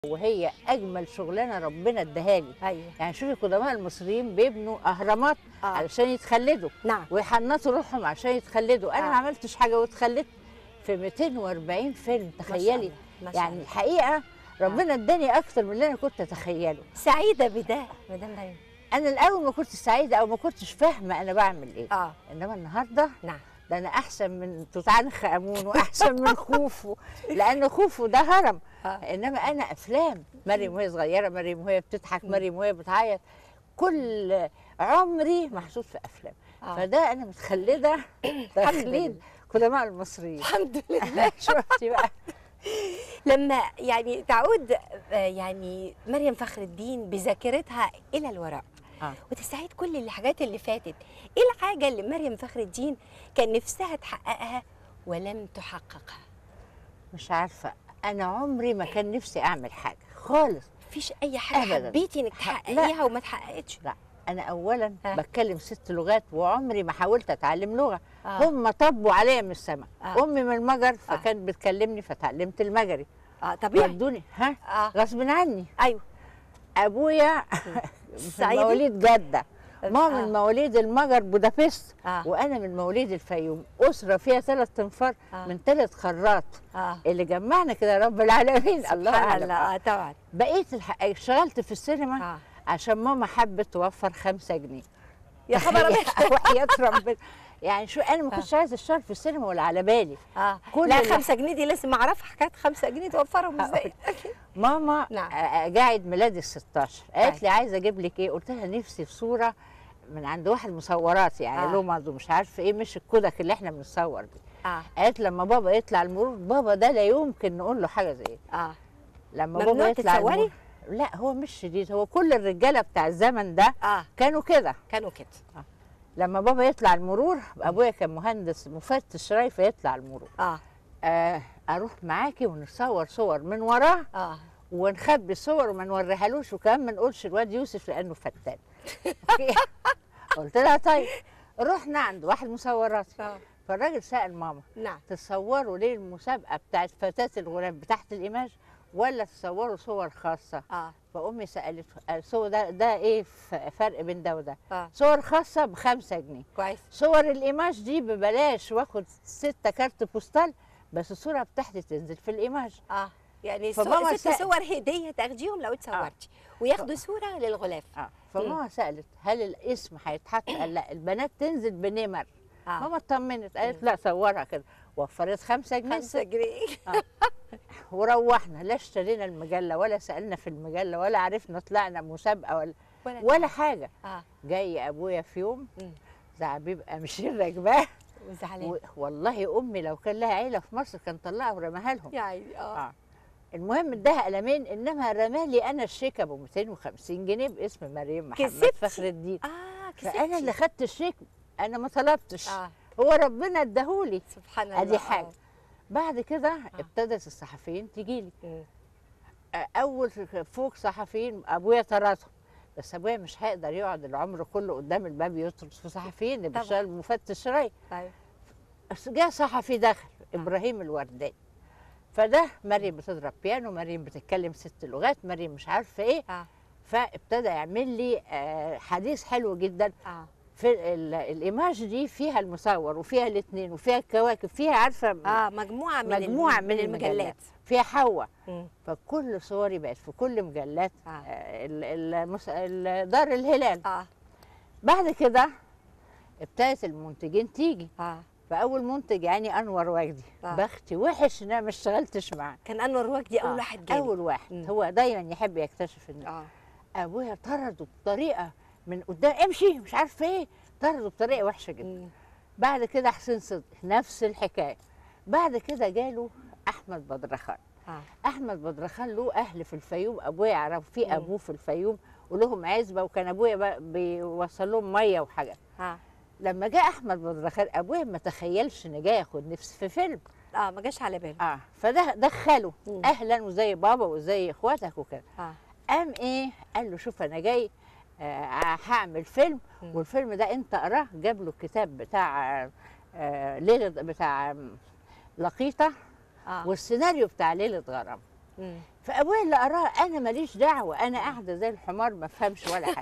وهي اجمل شغلانه ربنا اداها لي ايوه يعني شوفي القدماء المصريين بيبنوا اهرامات آه. علشان يتخلدوا نعم ويحنطوا روحهم عشان يتخلدوا انا آه. ما عملتش حاجه واتخلدت في 240 فيلم ما شاء تخيلي الله، ما شاء يعني الله. الحقيقه ربنا اداني اكتر من اللي انا كنت اتخيله سعيده بده مدام مريم انا الاول ما كنتش سعيده او ما كنتش فاهمه انا بعمل ايه اه انما النهارده نعم ده انا احسن من توت عنخ امون واحسن من خوفو لان خوفو ده هرم آه. انما انا افلام مريم وهي صغيره مريم وهي بتضحك مريم وهي بتعيط كل عمري محسوس في افلام آه. فده انا متخلده تخليد قدماء المصريين الحمد لله شفتي بقى لما يعني تعود آه، يعني مريم فخر الدين بذاكرتها الى الوراء آه. وتستعيد كل الحاجات اللي فاتت ايه الحاجه اللي مريم فخر الدين كان نفسها تحققها ولم تحققها مش عارفه انا عمري ما كان نفسي اعمل حاجه خالص مفيش اي حاجه أبداً. حبيتي انك ح- لا. تحققيها وما اتحققتش لا انا اولا ها. بتكلم ست لغات وعمري ما حاولت اتعلم لغه آه. هم طبوا عليا من السماء آه. امي من المجر فكانت بتكلمني فتعلمت المجري اه طبيعي ودوني ها اه غصب عني ايوه ابويا صعيدي؟ من مواليد جده ماما آه. من مواليد المجر بودابست آه. وانا من مواليد الفيوم اسره فيها ثلاث تنفار آه. من ثلاث قارات اه اللي جمعنا كده رب العالمين الله سبحان اعلم الله اه طبعا بقيت الح... اشتغلت في السينما اه عشان ماما حبت توفر خمسة جنيه يا خبر أبيض. وحياة ربنا يعني شو انا ما كنتش عايزه اشتغل في السينما ولا على بالي اه كل لا اللي- خمسة جنيه دي لازم اعرفها حكايه خمسة جنيه توفرهم ازاي ماما نعم. نعم. قاعد ميلادي ال 16 قالت طيب. لي عايزه اجيب لك ايه قلت لها نفسي في صوره من عند واحد مصورات يعني آه. له مرض مش عارفه ايه مش الكودك اللي احنا بنصور بيه اه قالت لما بابا يطلع المرور بابا ده لا يمكن نقول له حاجه زي ايه اه لما ممنوع بابا يطلع تتصوري؟ المرور لا هو مش شديد هو كل الرجاله بتاع الزمن ده اه كانوا كده كانوا كده لما بابا يطلع المرور ابويا كان مهندس مفتش راي فيطلع المرور اه آه اروح معاكي ونصور صور من وراه اه ونخبي صور وما نوريهالوش وكمان ما نقولش الواد يوسف لانه فتان أوكي؟ قلت لها طيب رحنا عند واحد مصورات آه. فالراجل سال ماما نعم تصوروا ليه المسابقه بتاعت فتاه الغلام بتاعت الايماج ولا تصوروا صور خاصه اه فامي سالت صور ده ده ايه ف- فرق بين ده وده اه صور خاصه بخمسة جنيه كويس صور الايماج دي ببلاش واخد ستة كارت بوستال بس الصوره بتاعتي تنزل في ايماج اه يعني فماما صور ست سأ- صور هديه تاخديهم لو اتصورتي وياخدوا صوره للغلاف اه فماما سالت هل الاسم هيتحط قال لا البنات تنزل بنمر اه ماما اطمنت قالت لا صورها كده وفرت خمسة جنيه خمسة جنيه وروحنا لا اشترينا المجله ولا سالنا في المجله ولا عرفنا طلعنا مسابقه ولا ولا حاجه اه جاي ابويا في يوم مم. زعبيب قمشين راكباه وزعلان و- والله امي لو كان لها عيله في مصر كان طلعها ورماها لهم يا عيني اه اه المهم اداها قلمين انما رمالي انا الشيك ابو 250 جنيه باسم مريم محمد كسبتي؟ فخر الدين اه كسبتي فانا اللي خدت الشيك انا ما طلبتش اه هو ربنا اداهولي سبحان الله ادي حاجه آه. بعد كده ابتدت الصحفيين تجي لي مم. اول فوق صحفيين ابويا طردهم بس ابويا مش هيقدر يقعد العمر كله قدام الباب يطرد في صحفيين اللي طبعا. بيشتغل مفتش راي طيب بس جه صحفي دخل ابراهيم الورداني فده مريم بتضرب بيانو مريم بتتكلم ست لغات مريم مش عارفه ايه اه فابتدى يعمل لي آه، حديث حلو جدا اه في ال- الايماج دي فيها المصور وفيها الاثنين وفيها الكواكب فيها عارفه اه مجموعه من مجموعه الم- من المجلات فيها حواء مم. فكل صوري بقت في كل مجلات آه. آه، ال- المس- ال- دار الهلال اه بعد كده ابتدت المنتجين تيجي اه فاول منتج يعني انور وجدي آه. بختي وحش ان انا ما اشتغلتش معاه كان انور وجدي اول آه، واحد جالي اول واحد مم. هو دايما يحب يكتشف ان اه ابويا طرده بطريقه من قدام امشي مش عارفه ايه طرده بطريقه وحشه جدا مم. بعد كده حسين صدقي نفس الحكايه بعد كده جاله احمد بدرخان اه احمد بدرخان له اهل في الفيوم ابويا يعرف في مم. ابوه في الفيوم ولهم عزبه وكان ابويا بقى بيوصل لهم ميه وحاجات اه لما جاء احمد بدرخان ابويا ما تخيلش ان جاي ياخد نفس في فيلم اه ما جاش على باله اه فده دخله مم. اهلا وزي بابا وزي اخواتك وكده اه قام ايه قال له شوف انا جاي آه هعمل فيلم مم. والفيلم ده انت قراه جاب له الكتاب بتاع آه، آه ليله بتاع آم، لقيطه اه والسيناريو بتاع ليله غرام مم. فابويا اللي قراه انا ماليش دعوه انا قاعده زي الحمار ما افهمش ولا حاجه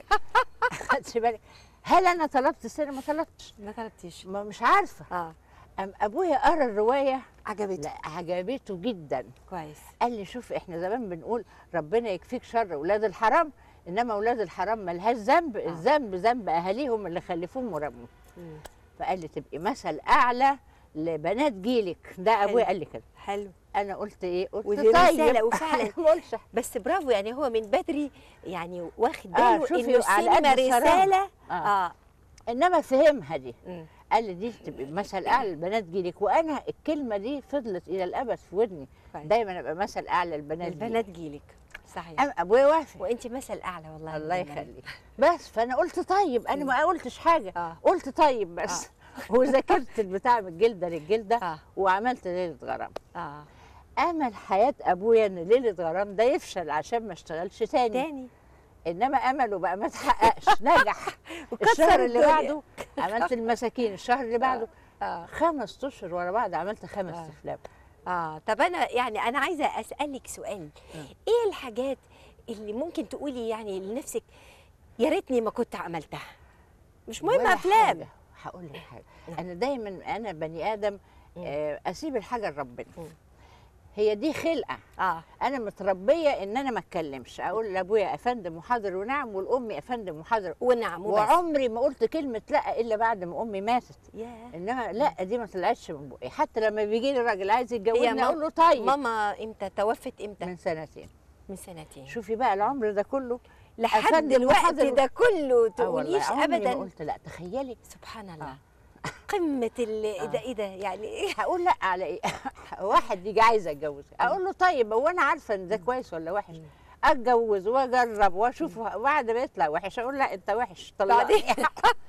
خدتي بالك هل انا طلبت السينما ما طلبتش ما طلبتيش ما مش عارفه اه أم ابويا قرا الروايه عجبتك لا عجبته جدا كويس قال لي شوف احنا زمان بنقول ربنا يكفيك شر اولاد الحرام انما اولاد الحرام ملهاش ذنب آه. الذنب ذنب اهاليهم اللي خلفوهم وربوهم مم. فقال لي تبقي مثل اعلى لبنات جيلك ده حلو. ابويا قال لي كده حلو انا قلت ايه قلت ودي طيب رسالة وفعلا. ما قلتش بس برافو يعني هو من بدري يعني واخد آه، باله شوفي انه على السينما قد الصراحة. رساله آه. اه انما فهمها دي مم. قال لي دي تبقى مثل اعلى لبنات جيلك وانا الكلمه دي فضلت الى الابد في ودني كويس. دايما ابقى مثل اعلى لبنات البنات جيلك صحيح جيلك. أم- ابويا وافق وانت مثل اعلى والله الله بالله. يخليك بس فانا قلت طيب انا ما قلتش حاجه اه قلت طيب بس وذاكرت البتاع من الجلده للجلده اه وعملت ليله غرام اه امل حياه ابويا ان ليله غرام ده يفشل عشان ما اشتغلش تاني تاني انما امله بقى ما اتحققش نجح وكسر الشهر اللي الدنيا. بعده عملت المساكين الشهر اللي بعده اه خمس اشهر ورا بعض عملت خمس آه. افلام اه طب انا يعني انا عايزه اسالك سؤال مم. ايه الحاجات اللي ممكن تقولي يعني لنفسك يا ريتني ما كنت عملتها مش مهم ولا افلام حاجة. هقول لك حاجه نعم. انا دايما انا بني ادم مم. آه، اسيب الحاجه لربنا مم. هي دي خلقه اه انا متربيه ان انا ما اتكلمش اقول لابويا افندم محاضر ونعم والامي افندم محاضر ونعم وبس وعمري ما قلت كلمه لا الا بعد ما امي ماتت ياه انما لا دي ما طلعتش من بقي حتى لما بيجي لي راجل عايز هي يتجوزني ماما- اقول له طيب ماما امتى توفت امتى من سنتين من سنتين شوفي بقى العمر ده كله لحد أفندم الوقت محاضر- ده كله آه والله تقوليش عمري ما ابدا قلت لا تخيلي سبحان الله آه. قمه ال ايه ده آه. ايه ده يعني ايه هقول لا على ايه واحد يجي عايز اتجوز اقول له طيب هو انا عارفه ان ده كويس ولا وحش مم. اتجوز واجرب واشوف بعد ما يطلع وحش اقول لا انت وحش طلعني بعدين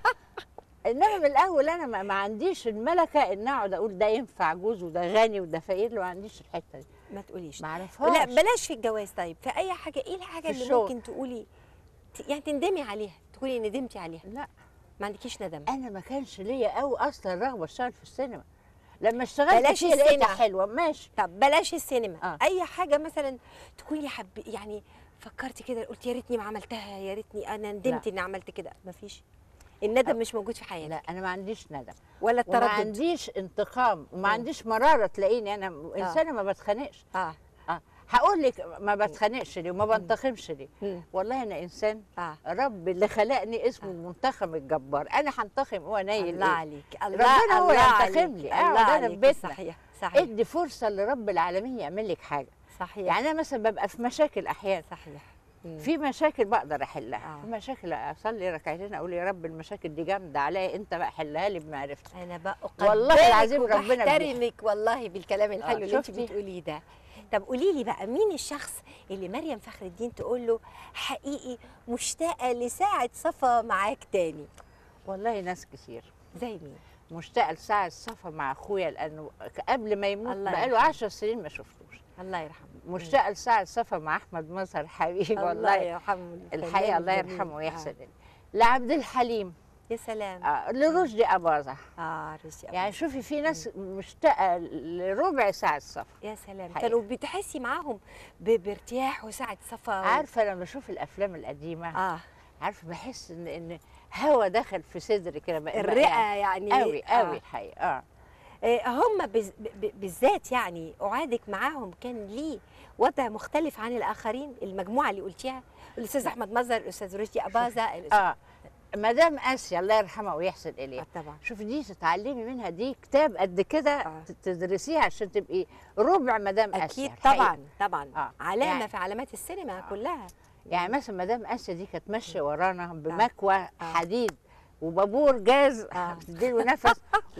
انما من الاول انا ما, ما عنديش الملكه ان اقعد اقول ده ينفع جوز وده غني وده فقير ما عنديش الحته دي ما تقوليش ما اعرفهاش لا بلاش في الجواز طيب في اي حاجه ايه الحاجه في اللي الشغل. ممكن تقولي ت- يعني تندمي عليها تقولي ندمتي عليها لا ما عندكيش ندم انا ما كانش ليا قوي اصلا رغبه اشتغل في السينما لما اشتغلت بلاش فيها لقيتها السينما. حلوه ماشي طب بلاش السينما آه. اي حاجه مثلا تكوني حب يعني فكرتي كده قلت يا ريتني ما عملتها يا ريتني انا ندمت اني عملت كده مفيش الندم مش موجود في حياتك لا انا ما عنديش ندم ولا وما التردد عنديش انتقام وما مم. عنديش مراره تلاقيني انا انسانه ما بتخانقش اه اه هقول لك ما بتخانقش ليه وما بنتقمش ليه مم. والله انا انسان اه رب اللي خلقني اسمه المنتخم الجبار انا هنتخم هو نايل الله إيه؟ عليك الله ربنا هو الله ينتقم عليك، لي. أقعد الله أنا في عليك، بيتنا. صحيح صحيح ادي فرصه لرب العالمين يعمل لك حاجه صحيح يعني انا مثلا ببقى في مشاكل احيانا صحيح مم. في مشاكل بقدر احلها آه. في مشاكل اصلي ركعتين اقول يا رب المشاكل دي جامده عليا انت بقى حلها لي بمعرفتك انا بقى والله العظيم ربنا بحترمك والله بالكلام الحلو اللي انت شفتي؟ بتقوليه ده طب قولي لي بقى مين الشخص اللي مريم فخر الدين تقول له حقيقي مشتاقه لساعه صفا معاك تاني والله ناس كتير زي مين مشتاقه لساعه الصفا مع اخويا لانه قبل ما يموت الله بقاله يرحمه. 10 سنين ما شفتوش الله يرحمه مشتاقه لساعه الصفا مع احمد مظهر حبيبي الله والله يرحمه الحقيقه الله الجميل. يرحمه ويحسن آه. إليه. لعبد الحليم يا سلام آه. لرشدي اباظه اه رشدي يعني شوفي في ناس مشتاقه لربع ساعه الصفا يا سلام حقيقة. كانوا بتحسي معاهم ب- بارتياح وساعه صفا و... عارفه لما بشوف الافلام القديمه اه عارفه بحس ان ان هوا دخل في صدري كده بقى- بقى الرئه يعني يعني قوي قوي الحقيقه اه آه، هم بز- ب- ب- بالذات يعني أعادك معاهم كان ليه وضع مختلف عن الآخرين المجموعة اللي قلتيها الأستاذ أحمد مظهر الأستاذ رشدي أباظة الأستاذ اه مدام اسيا الله يرحمها ويحسن اليها آه، طبعا شوفي دي تتعلمي منها دي كتاب قد كده آه. تدرسيها عشان تبقي ربع مدام اسيا أكيد الحقيقة. طبعا طبعا آه، علامة يعني- في علامات السينما آه. كلها يعني مثلا مدام اسيا دي كانت ماشيه ورانا بمكوى حديد وبابور جاز آه. بتديله نفس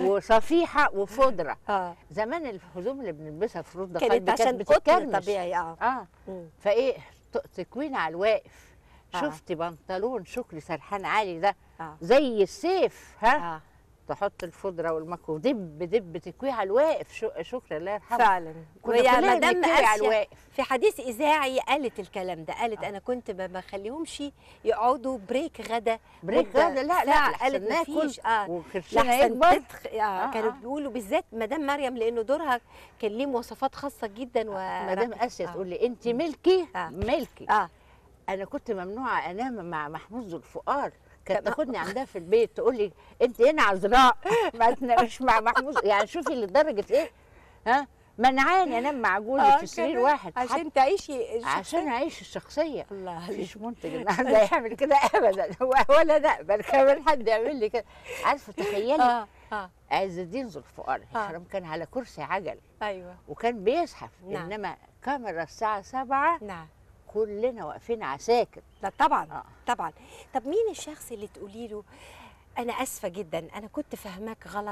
وصفيحه وفضره اه زمان الهدوم اللي بنلبسها في رود كانت عشان قطن بتتكرمش طبيعي اه اه مم. فايه ت- تكوين على الواقف آه. شفتي بنطلون شكري سرحان عالي ده اه زي السيف ها اه تحط الفودره والمكو دب دب تكويه على الواقف شو شكرا الله يرحمه فعلا كنا ويا كلنا مدام بنتكوي على اسيا الواقف في حديث اذاعي قالت الكلام ده قالت انا كنت ما بخليهمش يقعدوا بريك غدا بريك مدة غدا لا لا ساعة. لحسن قالت ناكل مفيش اه وكرشنا لحسن يكبر تدخ... آه. آه، كانوا آه. بيقولوا بالذات مدام مريم لانه دورها كان ليه مواصفات خاصه جدا و مدام اسيا آه. تقول لي انت ملكي آه. ملكي اه انا كنت ممنوعه انام مع محمود ذو الفقار كانت طب- تاخدني عندها في البيت تقول لي انت هنا عذراء ما تنامش مع محمود يعني شوفي لدرجه ايه ها منعاني انام مع جوزي آه، في سرير كمان. واحد حتى عشان تعيشي الشخصية. عشان اعيش الشخصيه الله عليك مفيش منتج النهارده يعمل كده ابدا هو ولا نقبل كمان حد يعمل لي كده عارفه تخيلي اه اه عز الدين ذو الفقار آه. الحرام كان على كرسي عجل ايوه وكان بيزحف نعم. انما كاميرا الساعه 7 نعم كلنا واقفين عساكر لا طبعا آه. طبعا طب مين الشخص اللي تقولي له انا اسفه جدا انا كنت فاهماك غلط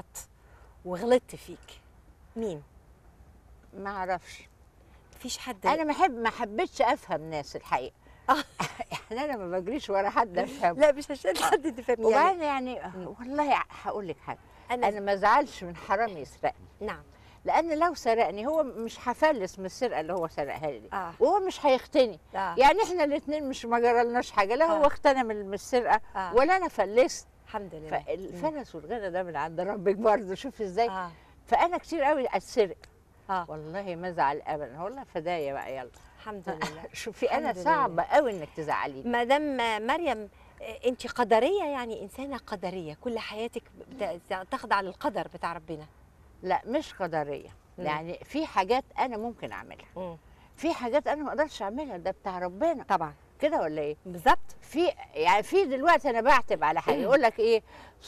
وغلطت فيك مين ما اعرفش مفيش حد انا ما حب ما حبيتش افهم ناس الحقيقه آه. يعني انا ما بجريش ورا حد افهم لا مش عشان حد تفهمني يعني وبعدين يعني والله هقول لك حاجه انا, انا ما ازعلش من حرام يسرقني نعم لان لو سرقني هو مش هفلس من السرقه اللي هو سرقها لي دي اه وهو مش هيختني اه يعني احنا الاثنين مش ما جرالناش حاجه لا هو آه. اغتنى من من السرقه آه. ولا انا فلست الحمد لله فالفلس والغنى ده من عند ربك برضه شوف ازاي اه فانا كتير قوي اتسرق اه والله ما ازعل ابدا والله فدايا بقى يلا الحمد لله شوفي انا الحمد صعب قوي انك تزعليني مدام مريم انت قدريه يعني انسانه قدريه كل حياتك بت- تخضع للقدر بتاع ربنا لا مش قدريه مم. يعني في حاجات انا ممكن اعملها مم. في حاجات انا ما اقدرش اعملها ده بتاع ربنا طبعا كده ولا ايه بالظبط في يعني في دلوقتي انا بعتب على حاجه يقول لك ايه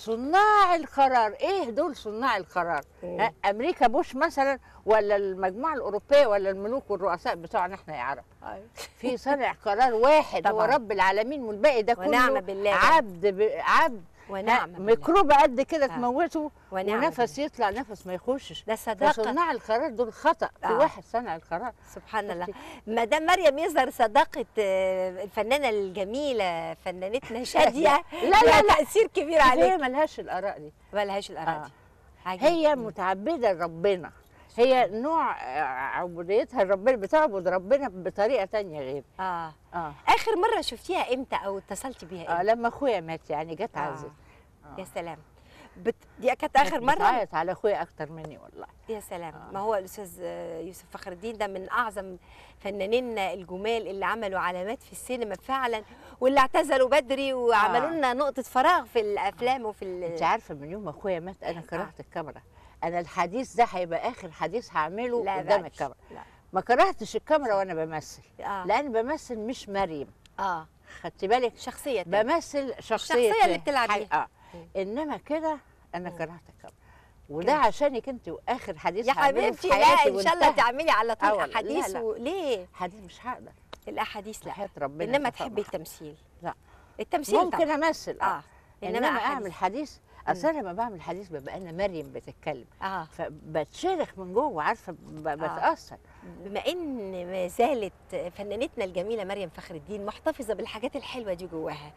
صناع القرار ايه دول صناع القرار مم. ها، امريكا بوش مثلا ولا المجموعه الاوروبيه ولا الملوك والرؤساء بتوعنا احنا يا عرب في صانع قرار واحد هو طبعاً. رب العالمين والباقي ده ونعم كله بالله. عبد ب... عبد ونعم بالله. ميكروب قد كده آه. تموته ونعم ونفس يطلع نفس ما يخشش ده صداقه فصناع القرار دول خطا في آه. واحد صنع القرار سبحان الله شفتي؟ مدام مريم يظهر صداقه آه، الفنانه الجميله فنانتنا شاديه لا لا لها لا تاثير كبير هي عليك ملهاش الاراء دي ملهاش الاراء آه. دي عجيب. هي مم. متعبده لربنا هي نوع آه، عبوديتها لربنا بتعبد ربنا بطريقه تانية غير اه اه اخر مره شفتيها امتى او اتصلتي بيها اه امتى لما اخويا مات يعني جت آه. عزت يا سلام بت... دي كانت اخر مره بتعيط على اخويا اكتر مني والله يا سلام آه. ما هو الاستاذ آه، يوسف فخر الدين ده من اعظم فنانينا الجمال اللي عملوا علامات في السينما فعلا واللي اعتزلوا بدري وعملوا آه. لنا نقطه فراغ في الافلام وفي ال- انت عارفه من يوم ما اخويا مات انا كرهت الكاميرا انا الحديث ده هيبقى اخر حديث هعمله لا قدام بقى. الكاميرا لا ما كرهتش الكاميرا وانا بمثل اه لان بمثل مش مريم اه خدت بالك شخصيه تانية. بمثل شخصيه الشخصية اللي بتلعب حي- بيها. اه انما كده انا مم. كرهت الكاميرا وده كده. عشانك انت واخر حديث يا هعمله حبيبتي في لا حياتي ان شاء الله وانتهى. تعملي على طول آه والله، احاديث لا، لا. و... ليه حديث مش هقدر الاحاديث لا حياه ربنا انما تفرح. تحبي التمثيل لا. التمثيل ممكن طبعا. امثل اه, اه انما, أحاديث. اعمل حديث اصل انا لما بعمل حديث ببقى انا مريم بتتكلم اه فبتشرخ من جوه عارفه ب- بتاثر بما ان ما زالت فنانتنا الجميله مريم فخر الدين محتفظه بالحاجات الحلوه دي جواها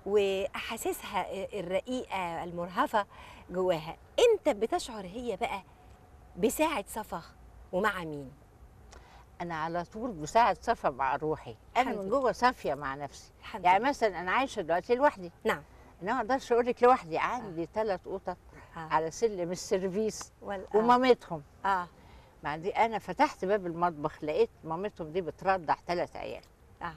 واحاسيسها الرقيقه المرهفه جواها امتى بتشعر هي بقى بساعه صفا ومع مين انا على طول بساعد صفا مع روحي انا الحمد من جوه صافيه مع نفسي الحمد يعني لله. مثلا انا عايشه دلوقتي لوحدي نعم انا ما اقدرش اقول لك لوحدي عندي ثلاث قطط آه. على سلم السيرفيس وال... آه. ومامتهم اه مع دي انا فتحت باب المطبخ لقيت مامتهم دي بترضع ثلاث عيال اه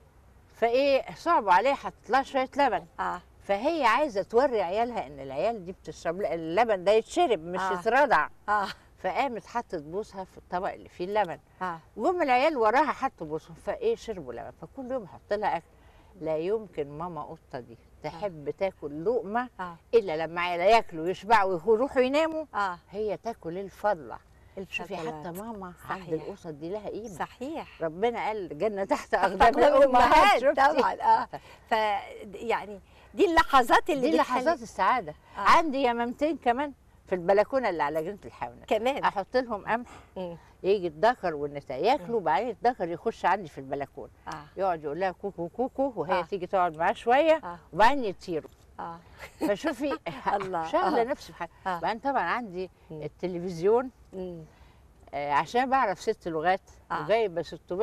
فايه صعبوا عليها حطت لها شويه لبن اه فهي عايزه توري عيالها ان العيال دي بتشرب اللبن ده يتشرب مش آه. يترضع اه فقامت حطت بوسها في الطبق اللي فيه اللبن اه جم العيال وراها حطوا بوسهم فايه شربوا لبن فكل يوم احط لها اكل لا يمكن ماما قطه دي تحب تاكل لقمه اه الا لما عيالها ياكلوا ويشبعوا ويروحوا يناموا اه هي تاكل الفضله شوفي الفضلات. حتى ماما عند صحيح. القصط دي لها قيمه صحيح ربنا قال الجنه تحت أقدام اقدام الامهات الأمهات شفتي طبعاً، آه. ف يعني دي اللحظات اللي دي بتخلي- لحظات السعاده آه. عندي يمامتين كمان في البلكونه اللي على جنينه الحيوانات كمان احط لهم قمح مم. يجي الذكر والنساء ياكلوا وبعدين الذكر يخش عندي في البلكونه اه يقعد يقول لها كوكو كوكو وهي آه. تيجي تقعد معاه شويه اه وبعدين يطيروا اه فشوفي الله، شغله آه. نفسي بحاجه آه. بعدين طبعا عندي مم. التلفزيون مم. آه، عشان بعرف ست لغات آه. وجايبه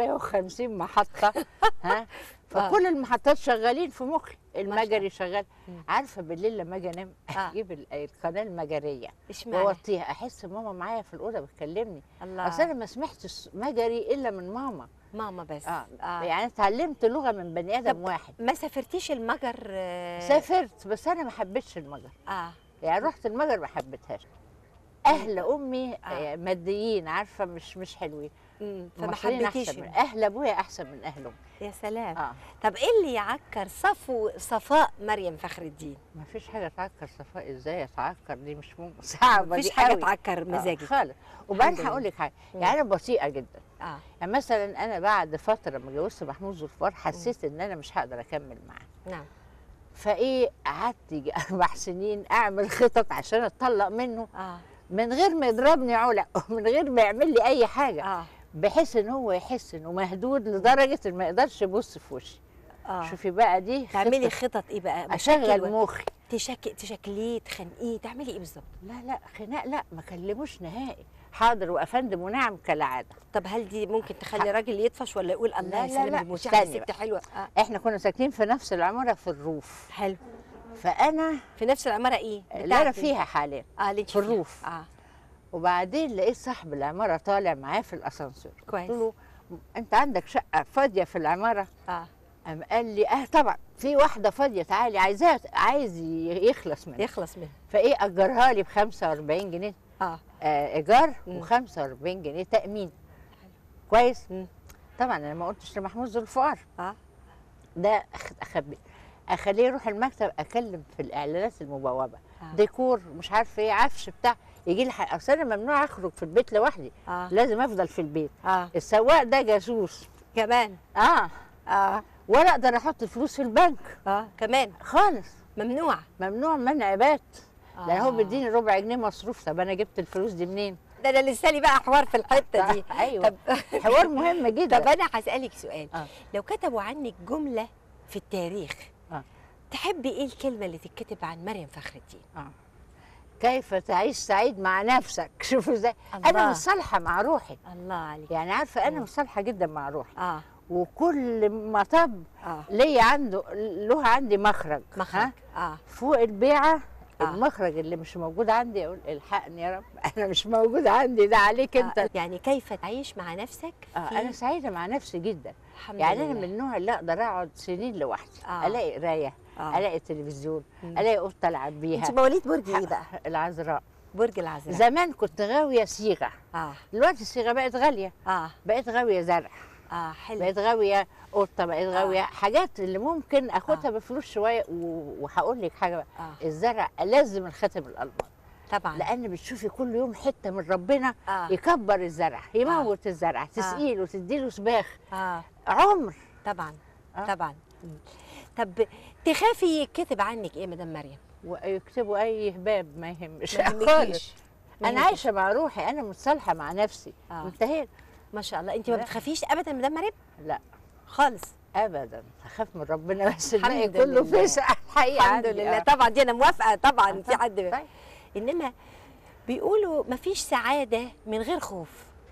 650 محطه ها فكل المحطات شغالين في مخي المجري شغال مم. عارفه بالليل لما اجي انام آه. اجيب ال- القناه المجريه اشمعنى واوطيها احس ماما معايا في الاوضه بتكلمني الله اصل انا ما سمعتش مجري الا من ماما ماما بس اه, آه. يعني اتعلمت لغه من بني ادم طب واحد ما سافرتيش المجر آه، سافرت بس انا ما حبيتش المجر اه يعني رحت المجر ما حبيتهاش اهل امي آه. آه. ماديين عارفه مش مش حلوين مم. فما المصريين حبيتيش احسن من اهل ابويا احسن من اهلهم يا سلام اه طب ايه اللي يعكر صفو صفاء مريم فخر الدين ما فيش حاجه تعكر صفاء ازاي اتعكر دي مش ممكن صعبه مفيش دي حاجه قوي. تعكر آه، مزاجك خالص وبعدين الحمد هقول لك حاجه مم. يعني انا بطيئه جدا اه يعني مثلا انا بعد فتره لما اتجوزت محمود ذوالفقار حسيت ان انا مش هقدر اكمل معاه نعم فايه قعدت يجي اربع سنين اعمل خطط عشان اتطلق منه اه من غير ما يضربني علق ومن غير ما يعمل لي اي حاجه اه بحيث ان هو يحس انه مهدود لدرجه ان ما يقدرش يبص في وشي اه شوفي بقى دي تعملي خطة خطط ايه بقى اشغل مشاكل و- مخي تشك... تشكليه تخنقيه تعملي ايه بالظبط لا لا خناق لا ما كلموش نهائي حاضر وافندم ونعم كالعاده طب هل دي ممكن تخلي راجل يطفش ولا يقول الله لا، يا لا، سلام لا، المتعه استني ست حلوه اه احنا كنا ساكنين في نفس العماره في الروف حلو فانا في نفس العماره ايه اللي انا بتاعتي؟ فيها حاليا اه اللي انت في فيها. الروف. اه وبعدين لقيت صاحب العماره طالع معاه في الاسانسير كويس. قلت له انت عندك شقه فاضيه في العماره اه قام قال لي اه طبعا في واحده فاضيه تعالي عايزاها عايز ي- يخلص منها يخلص منها فايه اجرها لي ب 45 جنيه اه آه ايجار مم. و45 جنيه تامين كويس مم. طبعا انا ما قلتش لمحمود ذوالفقار اه ده أخ- اخبي اخليه يروح المكتب اكلم في الاعلانات المبوبه آه. ديكور مش عارفه ايه عفش بتاع يجي لي حق- اصل انا ممنوع اخرج في البيت لوحدي اه لازم افضل في البيت اه السواق ده جاسوس كمان اه اه ولا اقدر احط الفلوس في البنك اه كمان خالص ممنوع ممنوع منع بات لان هو آه. بيديني ربع جنيه مصروف طب انا جبت الفلوس دي منين ده انا لسه لي بقى حوار في الحته دي ايوه طب حوار مهم جدا طب انا هسالك سؤال آه. لو كتبوا عنك جمله في التاريخ آه. تحبي ايه الكلمه اللي تتكتب عن مريم فخر الدين آه. كيف تعيش سعيد مع نفسك شوفوا ازاي الله. انا متصالحه مع روحي الله عليك يعني عارفه انا مم. متصالحه جدا مع روحي اه وكل مطب اه ليا عنده له عندي مخرج مخرج ها؟ اه فوق البيعه آه. المخرج اللي مش موجود عندي اقول الحقني يا رب انا مش موجود عندي ده عليك انت آه. يعني كيف تعيش مع نفسك آه في- انا سعيده مع نفسي جدا الحمد يعني لله. انا من النوع اللي اقدر اقعد سنين لوحدي آه. الاقي قرايه آه. الاقي تلفزيون مم. الاقي قطه العب بيها انت مواليد برج ايه بقى العذراء برج العذراء زمان كنت غاويه صيغه اه دلوقتي الصيغه بقت غاليه اه بقيت غاويه زرع اه حلو بقيت غاويه قطه بقيت آه. غاويه حاجات اللي ممكن اخدها آه. بفلوس شويه و- وهقول لك حاجه بقى اه الزرع لازم الخاتم الالماس طبعا لان بتشوفي كل يوم حته من ربنا اه يكبر الزرع يموت الزرع تسقيله تديله سباخ اه عمر طبعا آه. طبعا مم. طب تخافي يكتب عنك ايه مدام مريم ويكتبوا اي هباب ما يهمش ما خالص يهمكيش ما انا يهمكيش. عايشه مع روحي انا متصالحه مع نفسي آه. انتهيت ما شاء الله انت ما لا. بتخافيش ابدا مدام مريم لا خالص ابدا هخاف من ربنا بس الحمد الباقي كله لله. فسع الحقيقه الحمد عندي. لله آه. طبعا دي انا موافقه طبعا في آه. حد طيب. انما بيقولوا ما فيش سعاده من غير خوف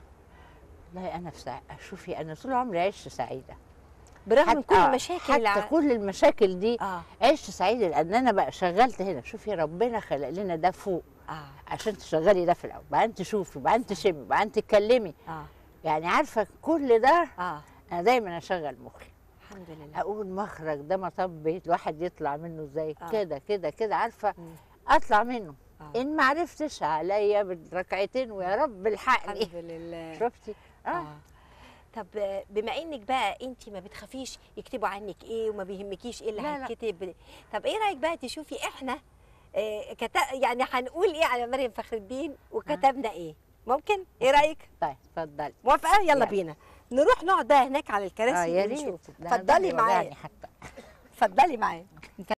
والله انا في سع... شوفي انا طول عمري عشت سعيده برغم من كل آه، المشاكل اللي حتى ع- كل المشاكل دي اه عشت سعيده لان انا بقى شغلت هنا شوفي ربنا خلق لنا ده فوق اه عشان تشغلي ده في الاول بعدين تشوفي بعدين تشمي بعدين تتكلمي اه يعني عارفه كل ده اه انا دايما اشغل مخي الحمد لله اقول مخرج ده مطب بيت الواحد يطلع منه ازاي آه. كده كده كده عارفه مم. اطلع منه آه. ان ما عرفتش عليا بالركعتين ويا رب الحقني الحمد لله شفتي اه, اه طب آه، بما انك بقى انت ما بتخافيش يكتبوا عنك ايه وما بيهمكيش ايه اللي لا، لا. هيتكتب طب ايه رايك بقى تشوفي احنا آه كت... يعني هنقول ايه على مريم فخر الدين وكتبنا ايه ممكن ايه رايك طيب اتفضلي موافقه يلا يلا. بينا نروح نقعد بقى هناك على اه الكراسي يا ريت ونشوف ده أنا اتفضلي ضهري معايا وجعني حتى اتفضلي معايا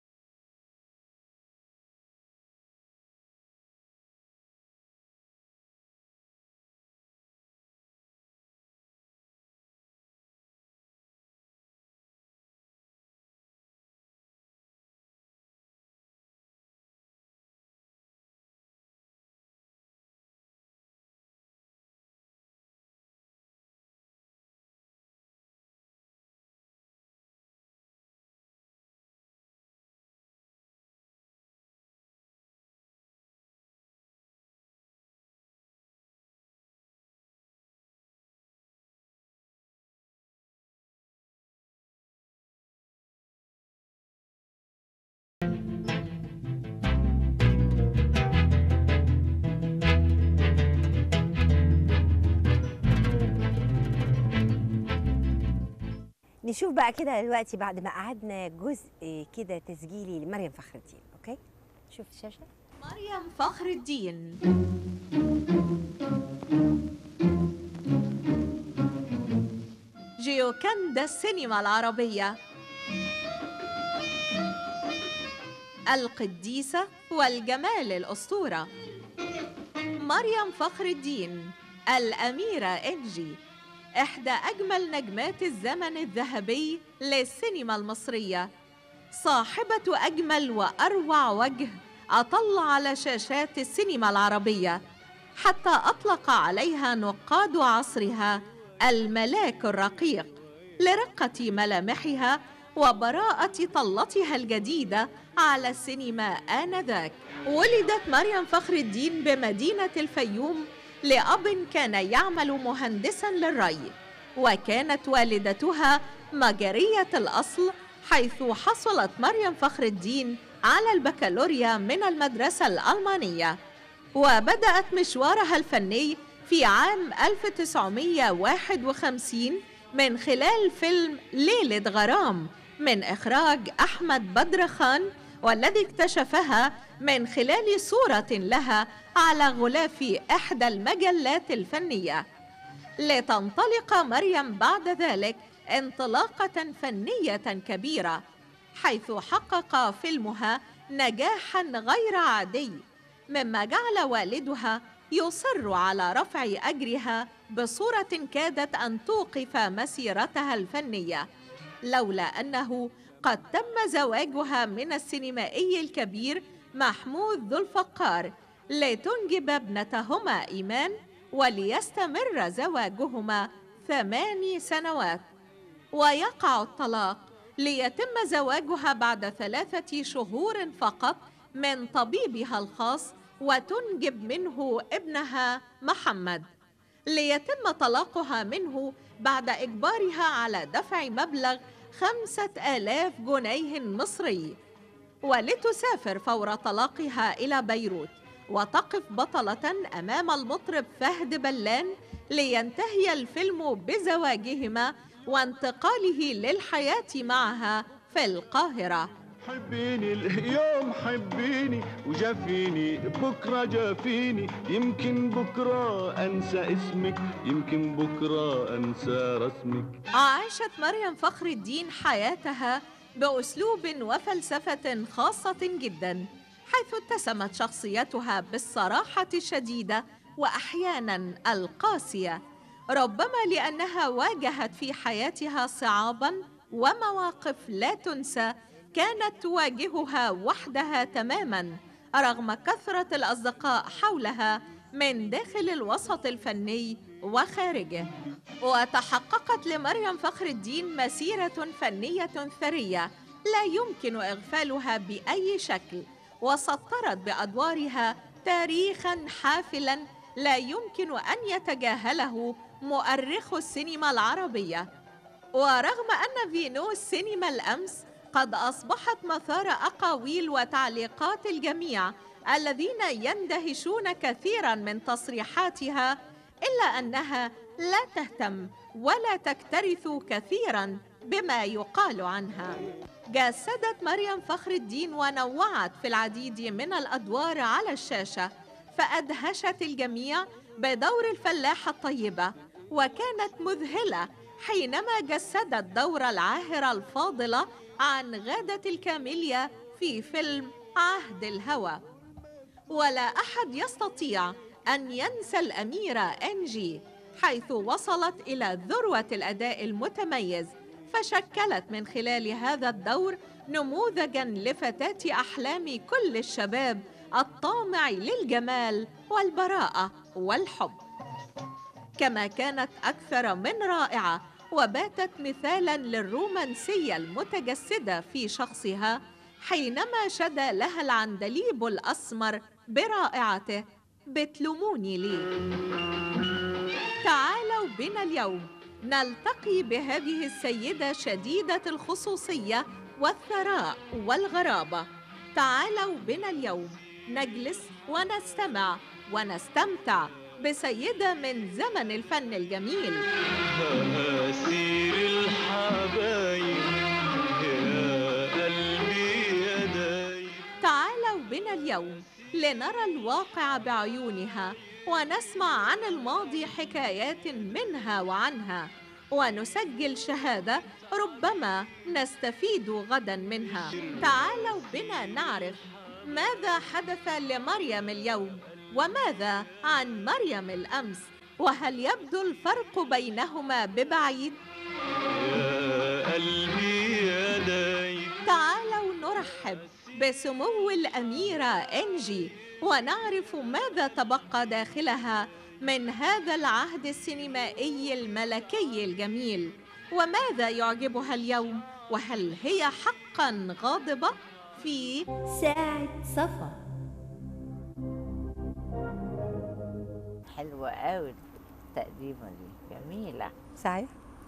نشوف بقى كده دلوقتي بعد ما قعدنا جزء كده تسجيلي لمريم فخر الدين اوكي شوف الشاشه مريم فخر الدين جيوكندا السينما العربية القديسة والجمال الأسطورة مريم فخر الدين الأميرة إنجي إحدى أجمل نجمات الزمن الذهبي للسينما المصرية صاحبة أجمل وأروع وجه أطل على شاشات السينما العربية حتى أطلق عليها نقاد عصرها الملاك الرقيق لرقة ملامحها وبراءة طلتها الجديدة على السينما آنذاك ولدت مريم فخر الدين بمدينة الفيوم لأب كان يعمل مهندسا للري وكانت والدتها مجرية الأصل حيث حصلت مريم فخر الدين على البكالوريا من المدرسة الألمانية وبدأت مشوارها الفني في عام 1951 من خلال فيلم ليلة غرام من إخراج أحمد بدر خان والذي اكتشفها من خلال صورة لها على غلاف إحدى المجلات الفنية لتنطلق مريم بعد ذلك انطلاقة فنية كبيرة حيث حقق فيلمها نجاحا غير عادي مما جعل والدها يصر على رفع اجرها بصوره كادت ان توقف مسيرتها الفنيه لولا انه قد تم زواجها من السينمائي الكبير محمود ذو الفقار لتنجب ابنتهما ايمان وليستمر زواجهما ثماني سنوات ويقع الطلاق ليتم زواجها بعد ثلاثه شهور فقط من طبيبها الخاص وتنجب منه ابنها محمد ليتم طلاقها منه بعد إجبارها على دفع مبلغ خمسة آلاف جنيه مصري ولتسافر فور طلاقها إلى بيروت وتقف بطلة أمام المطرب فهد بلان لينتهي الفيلم بزواجهما وانتقاله للحياة معها في القاهرة حبيني اليوم حبيني وجافيني بكرة جافيني يمكن بكرة أنسى اسمك يمكن بكرة أنسى رسمك عاشت مريم فخر الدين حياتها بأسلوب وفلسفة خاصة جدا حيث اتسمت شخصيتها بالصراحة الشديدة وأحيانا القاسية ربما لأنها واجهت في حياتها صعابا ومواقف لا تنسى كانت تواجهها وحدها تماما رغم كثره الاصدقاء حولها من داخل الوسط الفني وخارجه وتحققت لمريم فخر الدين مسيره فنيه ثريه لا يمكن اغفالها باي شكل وسطرت بادوارها تاريخا حافلا لا يمكن ان يتجاهله مؤرخو السينما العربيه ورغم ان فينو السينما الامس قد اصبحت مثار اقاويل وتعليقات الجميع الذين يندهشون كثيرا من تصريحاتها الا انها لا تهتم ولا تكترث كثيرا بما يقال عنها جسدت مريم فخر الدين ونوعت في العديد من الادوار على الشاشه فادهشت الجميع بدور الفلاحه الطيبه وكانت مذهله حينما جسدت دور العاهره الفاضله عن غادة الكاميليا في فيلم عهد الهوى ولا أحد يستطيع أن ينسى الأميرة أنجي حيث وصلت إلى ذروة الأداء المتميز فشكلت من خلال هذا الدور نموذجا لفتاة أحلام كل الشباب الطامع للجمال والبراءة والحب كما كانت أكثر من رائعة وباتت مثالا للرومانسيه المتجسده في شخصها حينما شدا لها العندليب الاسمر برائعته بتلوموني ليه تعالوا بنا اليوم نلتقي بهذه السيده شديده الخصوصيه والثراء والغرابه تعالوا بنا اليوم نجلس ونستمع ونستمتع بسيدة من زمن الفن الجميل سير الحبايب حبايب يا قلبي يا دايب تعالوا بنا اليوم لنرى الواقع بعيونها ونسمع عن الماضي حكايات منها وعنها ونسجل شهادة ربما نستفيد غدا منها تعالوا بنا نعرف ماذا حدث لمريم اليوم وماذا عن مريم الأمس وهل يبدو الفرق بينهما ببعيد يا قلبي يا دايب تعالوا نرحب بسمو الأميرة إنجي ونعرف ماذا تبقى داخلها من هذا العهد السينمائي الملكي الجميل وماذا يعجبها اليوم وهل هي حقا غاضبة في ساعة صفا حلوه قوي التقديمه دي جميله صحيح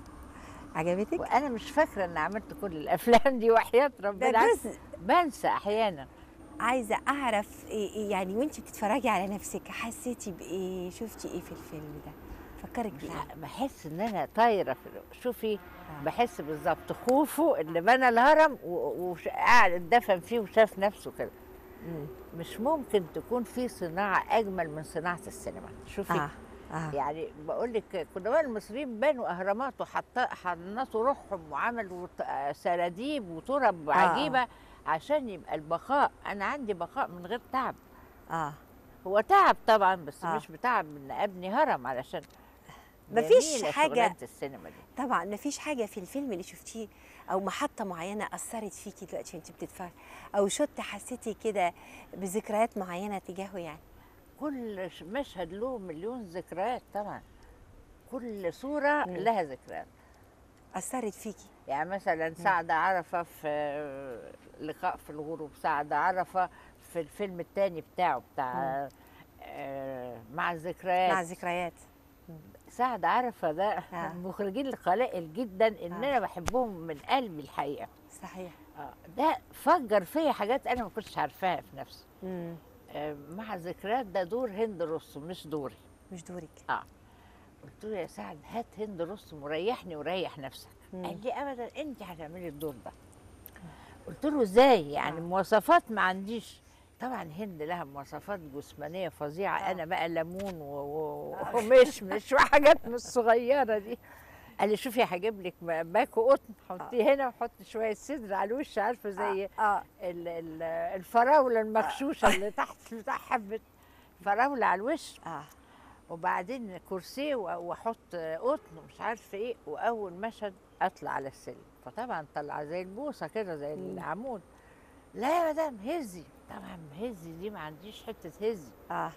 عجبتك؟ وانا مش فاكره ان عملت كل الافلام دي وحياه ده ربنا جزء بنسى احيانا عايزه اعرف إيه إيه يعني وانت بتتفرجي على نفسك حسيتي بايه شفتي ايه في الفيلم ده فكرك بايه لا بحس ان انا طايره في شوفي بحس بالظبط خوفه اللي بنى الهرم و- وقاعد اتدفن فيه وشاف نفسه كده مم. مش ممكن تكون في صناعه اجمل من صناعه السينما شوفي اه اه يعني بقول لك قدماء المصريين بنوا اهرامات وحنطوا روحهم وعملوا ت- سراديب وترب آه. عجيبه عشان يبقى البقاء انا عندي بقاء من غير تعب اه هو تعب طبعا بس آه. مش بتعب ان ابني هرم علشان مفيش جميلة حاجة- شغلانة السينما دي طبعا مفيش حاجه في الفيلم اللي شفتيه او محطه معينه اثرت فيكي دلوقتي وانت بتتفرجي او شوت حسيتي كده بذكريات معينه تجاهه يعني كل ش- مشهد له مليون ذكريات طبعا كل صورة مم. لها ذكريات اثرت فيكي يعني مثلا سعد عرفة في لقاء في الغروب سعد عرفة في الفيلم التاني بتاعه بتاع آه، مع الذكريات مع ذكريات سعد عرفة ده آه. من المخرجين القلائل جدا ان آه. انا بحبهم من قلبي الحقيقة صحيح آه، ده فجر فيا حاجات انا ما كنتش عارفاها في نفسي مم. آه، مع الذكريات ده دور هند رستم مش دوري مش دورك قلت له يا سعد هات هند رستم وريحني وريح نفسك مم. قال لي ابدا انت هتعملي الدور ده قلت له ازاي يعني آه. مواصفات ما عنديش طبعا هند لها مواصفات جسمانيه فظيعه آه. انا بقى ليمون و- و- ومشمش وحاجات من الصغيره دي قال لي شوفي هجيب لك م- باكو قطن حطيه هنا وحط شويه صدر على الوش عارفه زي اه, آه. ال- ال- الفراوله المغشوشه اللي تحت بتاع حبه فراوله على الوش آه. وبعدين كرسي و- واحط قطن ومش عارفه ايه واول مشهد اطلع على السلم فطبعا طلع زي البوصه كده زي مم. العمود لا يا مدام هزي طبعا هزي دي ما عنديش حته هزي اه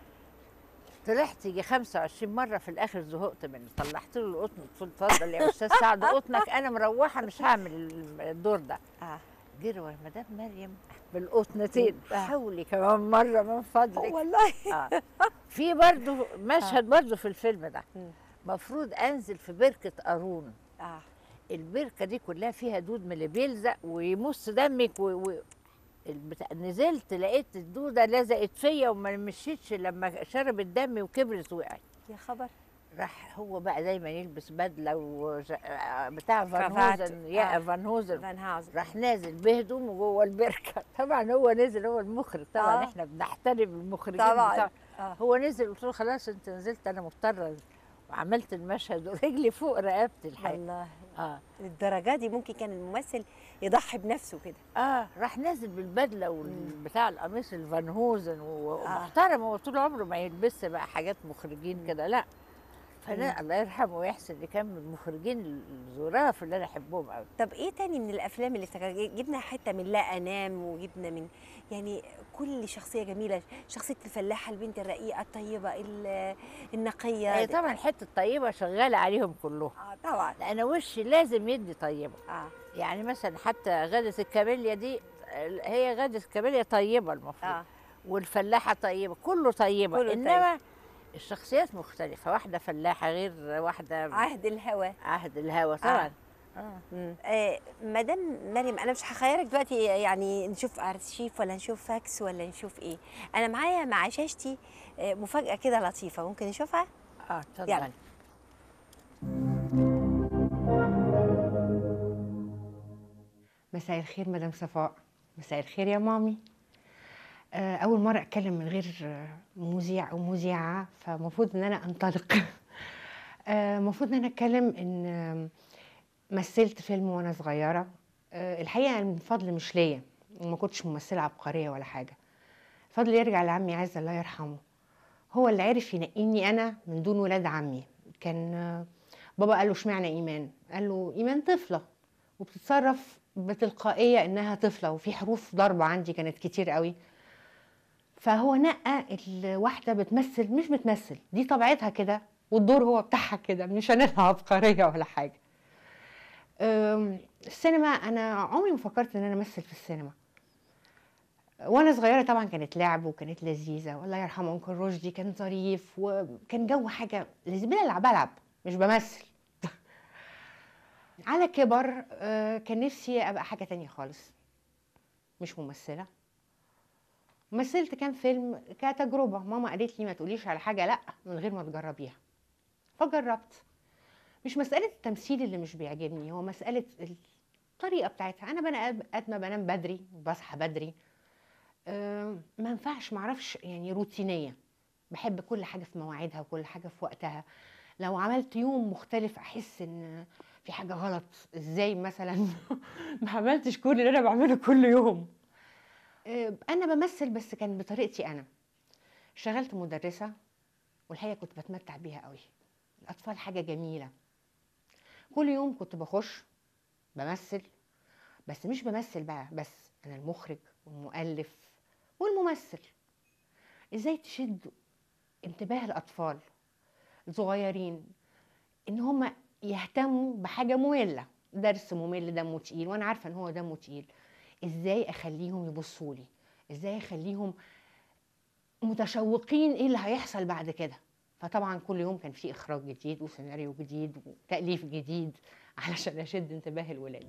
طلعت يجي 25 مره في الاخر زهقت منه طلعت له القطن قلت له اتفضل يا استاذ سعد قطنك انا مروحه مش هعمل الدور ده اه جري ورا مدام مريم بالقطنتين آه. حاولي كمان مره من فضلك والله آه. في برضه مشهد برضه في الفيلم ده مم. مفروض انزل في بركه قارون اه البركه دي كلها فيها دود من اللي بيلزق ويمص دمك و... و... البتاع نزلت لقيت الدوده لزقت فيا وما مشيتش لما شربت دمي وكبرت وقعت يا خبر راح هو بقى دايما يلبس بدله وج... آه، بتاع فان كرافات. هوزن يا آه. فان هوزن فان هاوزن راح نازل بهدومه جوه البركه طبعا هو نزل هو المخرج طبعا آه. احنا بنحترم المخرجين طبعاً. بتاع آه. هو نزل قلت له خلاص انت نزلت انا مضطره وعملت المشهد ورجلي فوق رقبتي الحقيقه والله اه للدرجه دي ممكن كان الممثل يضحي بنفسه كده اه راح نازل بالبدله والبتاع القميص الفان هوزن و- ومحترم هو طول عمره ما يلبسش بقى حاجات مخرجين كده لا فانا الله يرحمه ويحسن اللي كان من المخرجين الظراف اللي انا احبهم قوي طب ايه تاني من الافلام اللي افتكر جبنا حته من لا انام وجبنا من يعني كل شخصيه جميله شخصيه الفلاحه البنت الرقيقه الطيبه ال- النقيه هي طبعا حته طيبه شغاله عليهم كلهم اه طبعا لان وشي لازم يدي طيبه اه يعني مثلا حتى غادة الكاميليا دي هي غادة الكاميليا طيبة المفروض اه والفلاحة طيبة كله طيبة كله إنما الشخصيات مختلفة واحدة فلاحة غير واحدة عهد الهوى عهد الهوى طبعا آه. آه مدام مريم انا مش هخيرك دلوقتي يعني نشوف ارشيف ولا نشوف فاكس ولا نشوف ايه انا معايا مع شاشتي آه مفاجاه كده لطيفه ممكن نشوفها اه يلا. اتفضلي مساء الخير مدام صفاء مساء الخير يا مامي آه، أول مرة أتكلم من غير آه، مذيع أو مذيعة فمفروض إن أنا أنطلق آه، المفروض إن أنا أتكلم إن آه، مثلت فيلم وأنا صغيرة آه، الحقيقة الفضل مش ليا وما كنتش ممثلة عبقرية ولا حاجة الفضل يرجع لعمي عز الله يرحمه هو اللي عرف ينقيني أنا من دون ولاد عمي كان آه، بابا قال له اشمعنى إيمان قال له إيمان طفلة وبتتصرف بتلقائية إنها طفلة وفي حروف ضربة عندي كانت كتير قوي فهو نقى الواحدة بتمثل مش بتمثل دي طبيعتها كده والدور هو بتاعها كده مش انا عبقرية ولا حاجة أم، السينما انا عمري ما فكرت ان انا امثل في السينما وانا صغيره طبعا كانت لعب وكانت لذيذه والله يرحمه انكل رشدي كان ظريف وكان جو حاجه لذيذه بلعب بلعب مش بمثل على كبر آه، كان نفسي ابقى حاجه تانية خالص مش ممثله مثلت كام فيلم كتجربه ماما قالت لي ما تقوليش على حاجه لا من غير ما تجربيها فجربت مش مساله التمثيل اللي مش بيعجبني هو مساله الطريقه بتاعتها انا بني ادمه بنام بدري بصحى بدري أه ما ينفعش معرفش يعني روتينيه بحب كل حاجه في مواعيدها وكل حاجه في وقتها لو عملت يوم مختلف احس ان في حاجه غلط ازاي مثلا ما عملتش كل اللي انا بعمله كل يوم أه انا بمثل بس كان بطريقتي انا اشتغلت مدرسه والحقيقه كنت بتمتع بيها قوي الاطفال حاجه جميله كل يوم كنت بخش بمثل بس مش بمثل بقى بس انا المخرج والمؤلف والممثل ازاي تشد انتباه الاطفال الصغيرين ان هم يهتموا بحاجه ممله درس ممل دمه تقيل وانا عارفه ان هو دمه تقيل ازاي اخليهم يبصوا لي ازاي اخليهم متشوقين ايه اللي هيحصل بعد كده فطبعا كل يوم كان في اخراج جديد وسيناريو جديد وتاليف جديد علشان اشد انتباه الولاد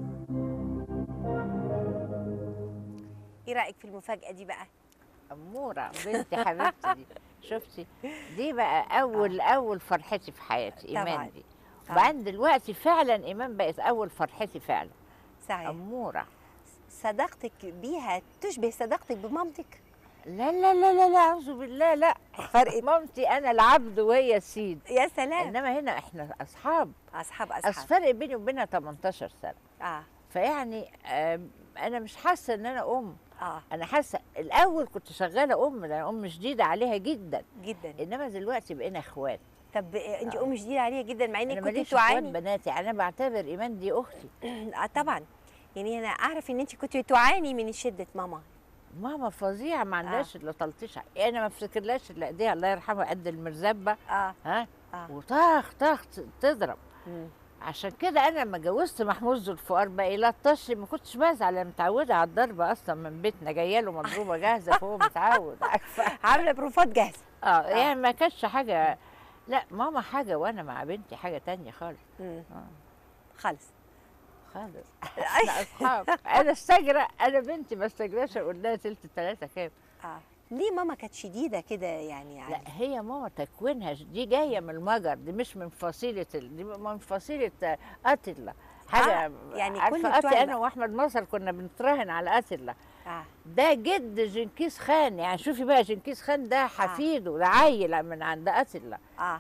ايه رايك في المفاجاه دي بقى أمورة بنتي حبيبتي دي شفتي دي بقى أول أول فرحتي في حياتي طبعاً. إيمان دي طبعاً. وبعدين دلوقتي فعلا إيمان بقت أول فرحتي فعلا صحيح أمورة صداقتك بيها تشبه صداقتك بمامتك لا لا لا لا لا أعوذ بالله لا فرق مامتي أنا العبد وهي السيد يا سلام إنما هنا إحنا أصحاب اصحاب أصل اصحاب فرق بيني وبينها 18 سنة اه فيعني آم، أنا مش حاسة إن أنا أم اه أنا حاسة الأول كنت شغالة أم لأن أم شديدة عليها جدا جدا إنما دلوقتي بقينا إخوات طب انت ام شديده عليها جدا مع انا انك كنت ماليش اخوات تعاني بناتي انا بعتبر ايمان دي اختي اه طبعا يعني انا اعرف ان انت كنت تعاني من شده ماما ماما فظيعه ما عندهاش الا تلطيش انا ما افتكرلاش الا ايديها الله يرحمها قد المرزبه اه ها اه وطخ طخ تضرب مم. عشان كده انا لما جوزت محمود ذو الفقار بقى يلطش ما كنتش بزعل انا متعوده على الضرب اصلا من بيتنا جايه له مضروبه جاهزه فهو متعود عارفه عامله بروفات جاهزه اه يعني ما كانش حاجه لا ماما حاجه وانا مع بنتي حاجه تانية خالص مم. آه. خالص خالص احنا اصحاب انا استجرى انا بنتي ما استجراش اقول لها تلت التلاته كام اه ليه ماما كانت شديده كده يعني لا يعني هي ماما تكوينها ش- دي جايه من المجر دي مش من فصيله ال... دي من فصيله اتلا حاجه آه، يعني عارفه كل أتي بتوع انا واحمد مصر كنا بنتراهن على اتلا اه ده جد جنكيز خان يعني شوفي بقى جنكيز خان ده حفيده ده عيل من عند اتلا اه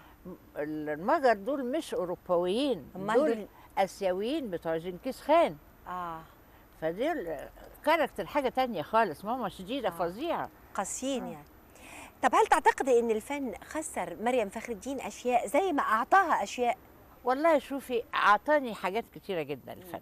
المجر دول مش اوروبيين أمال دول دول؟ اسيويين بتوع جنكيز خان اه فدول كاركتر حاجه تانية خالص ماما شديده آه. فظيعه قاسيين يعني طب هل تعتقدي ان الفن خسر مريم فخر الدين اشياء زي ما اعطاها اشياء والله شوفي اعطاني حاجات كتيره جدا الفن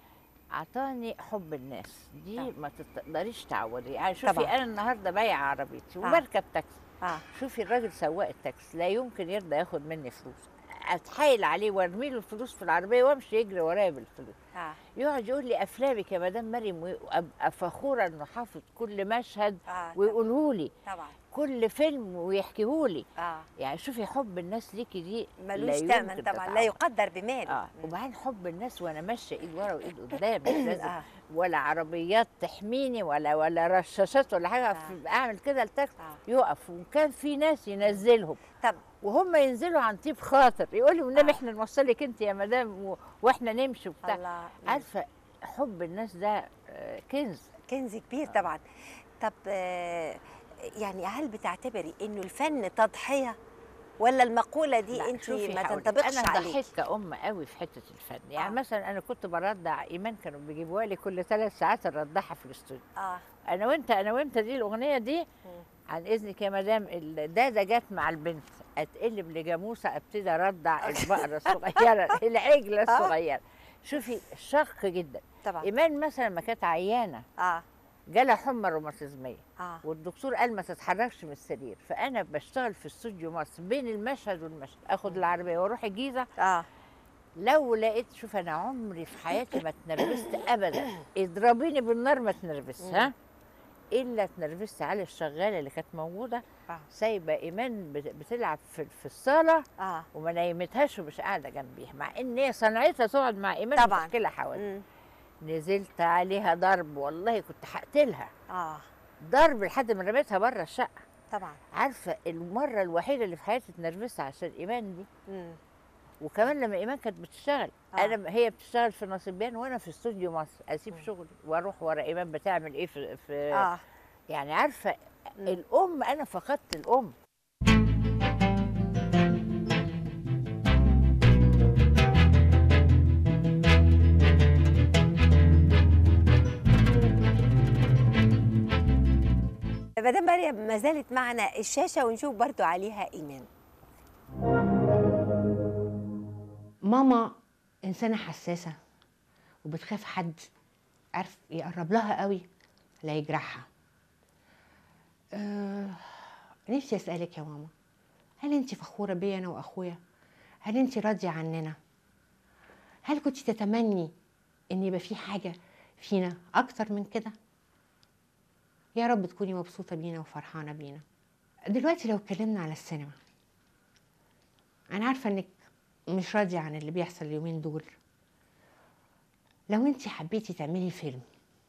اعطاني حب الناس دي آه. ما تقدريش تعودي يعني شوفي طبعاً. انا النهارده بايعه عربيتي آه. وبركب تاكسي اه شوفي الراجل سواق التاكسي لا يمكن يرضى ياخد مني فلوس اتحايل عليه وارمي له الفلوس في العربيه وامشي يجري ورايا بالفلوس اه يقعد يقول لي افلامك يا مدام مريم وابقى فخوره انه حافظ كل مشهد اه ويقوله لي طبعا كل فيلم ويحكيه لي اه يعني شوفي حب الناس ليكي دي لا ملوش يمكن ثمن طبعا تتعوض. لا يقدر بمال اه وبعدين حب الناس وانا ماشيه ايد ورا وايد قدام مش لازم آه. ولا عربيات تحميني ولا ولا رشاشات ولا حاجه آه. في- اعمل كده التاكسي آه. يقف وكان في ناس ينزلهم طب وهم ينزلوا عن طيب خاطر يقول لي والنبي آه. احنا نوصلك انت يا مدام و- واحنا نمشي وبتاع الله عارفه حب الناس ده آه، كنز كنز كبير طبعا طب آه، يعني هل بتعتبري انه الفن تضحيه ولا المقوله دي لا، انت شوفي ما هقولك، تنطبقش انا عليك ضحيت كأم قوي في حته الفن يعني آه. مثلا انا كنت برضع ايمان كانوا بيجيبوها لي كل ثلاث ساعات اردعها في الاستوديو اه انا وانت انا وانت دي الاغنيه دي عن اذنك يا مدام الداده جت مع البنت اتقلب لجاموسه ابتدي ارضع البقره الصغيره العجله الصغيره شوفي شق جدا طبعا ايمان مثلا ما كانت عيانه اه جالها حمى روماتيزميه اه والدكتور قال ما تتحركش من السرير فانا بشتغل في استوديو مصر بين المشهد والمشهد اخد العربيه واروح الجيزه اه لو لقيت شوف انا عمري في حياتي ما اتنرفزت ابدا اضربيني بالنار ما اتنرفزت ها الا اتنرفزت على الشغاله اللي كانت موجوده آه. سايبه ايمان بت- بتلعب في, في الصاله اه وما نيمتهاش ومش قاعده جنبيها مع ان هي صنعتها تقعد مع ايمان طبعاً. وتحكي لها حوادث مم. نزلت عليها ضرب والله كنت هقتلها اه ضرب لحد ما رميتها بره الشقه طبعا عارفه المره الوحيده اللي في حياتي اتنرفزت عشان ايمان دي مم. وكمان لما ايمان كانت بتشتغل آه. آه. انا هي بتشتغل في نصيبين وانا في استوديو مصر اسيب شغلي واروح ورا ايمان بتعمل ايه في, في آه. اه يعني عارفه الام انا فقدت الام مدام مريم ما زالت معنا الشاشه ونشوف برضو عليها ايمان ماما انسانه حساسه وبتخاف حد عارف يقرب لها قوي لا يجرحها أه نفسي اسالك يا ماما هل انت فخوره بيا انا واخويا هل انت راضيه عننا هل كنت تتمني ان يبقى في حاجه فينا اكتر من كده يا رب تكوني مبسوطه بينا وفرحانه بينا دلوقتي لو اتكلمنا على السينما انا عارفه انك مش راضية عن اللي بيحصل اليومين دول لو انت حبيتي تعملي فيلم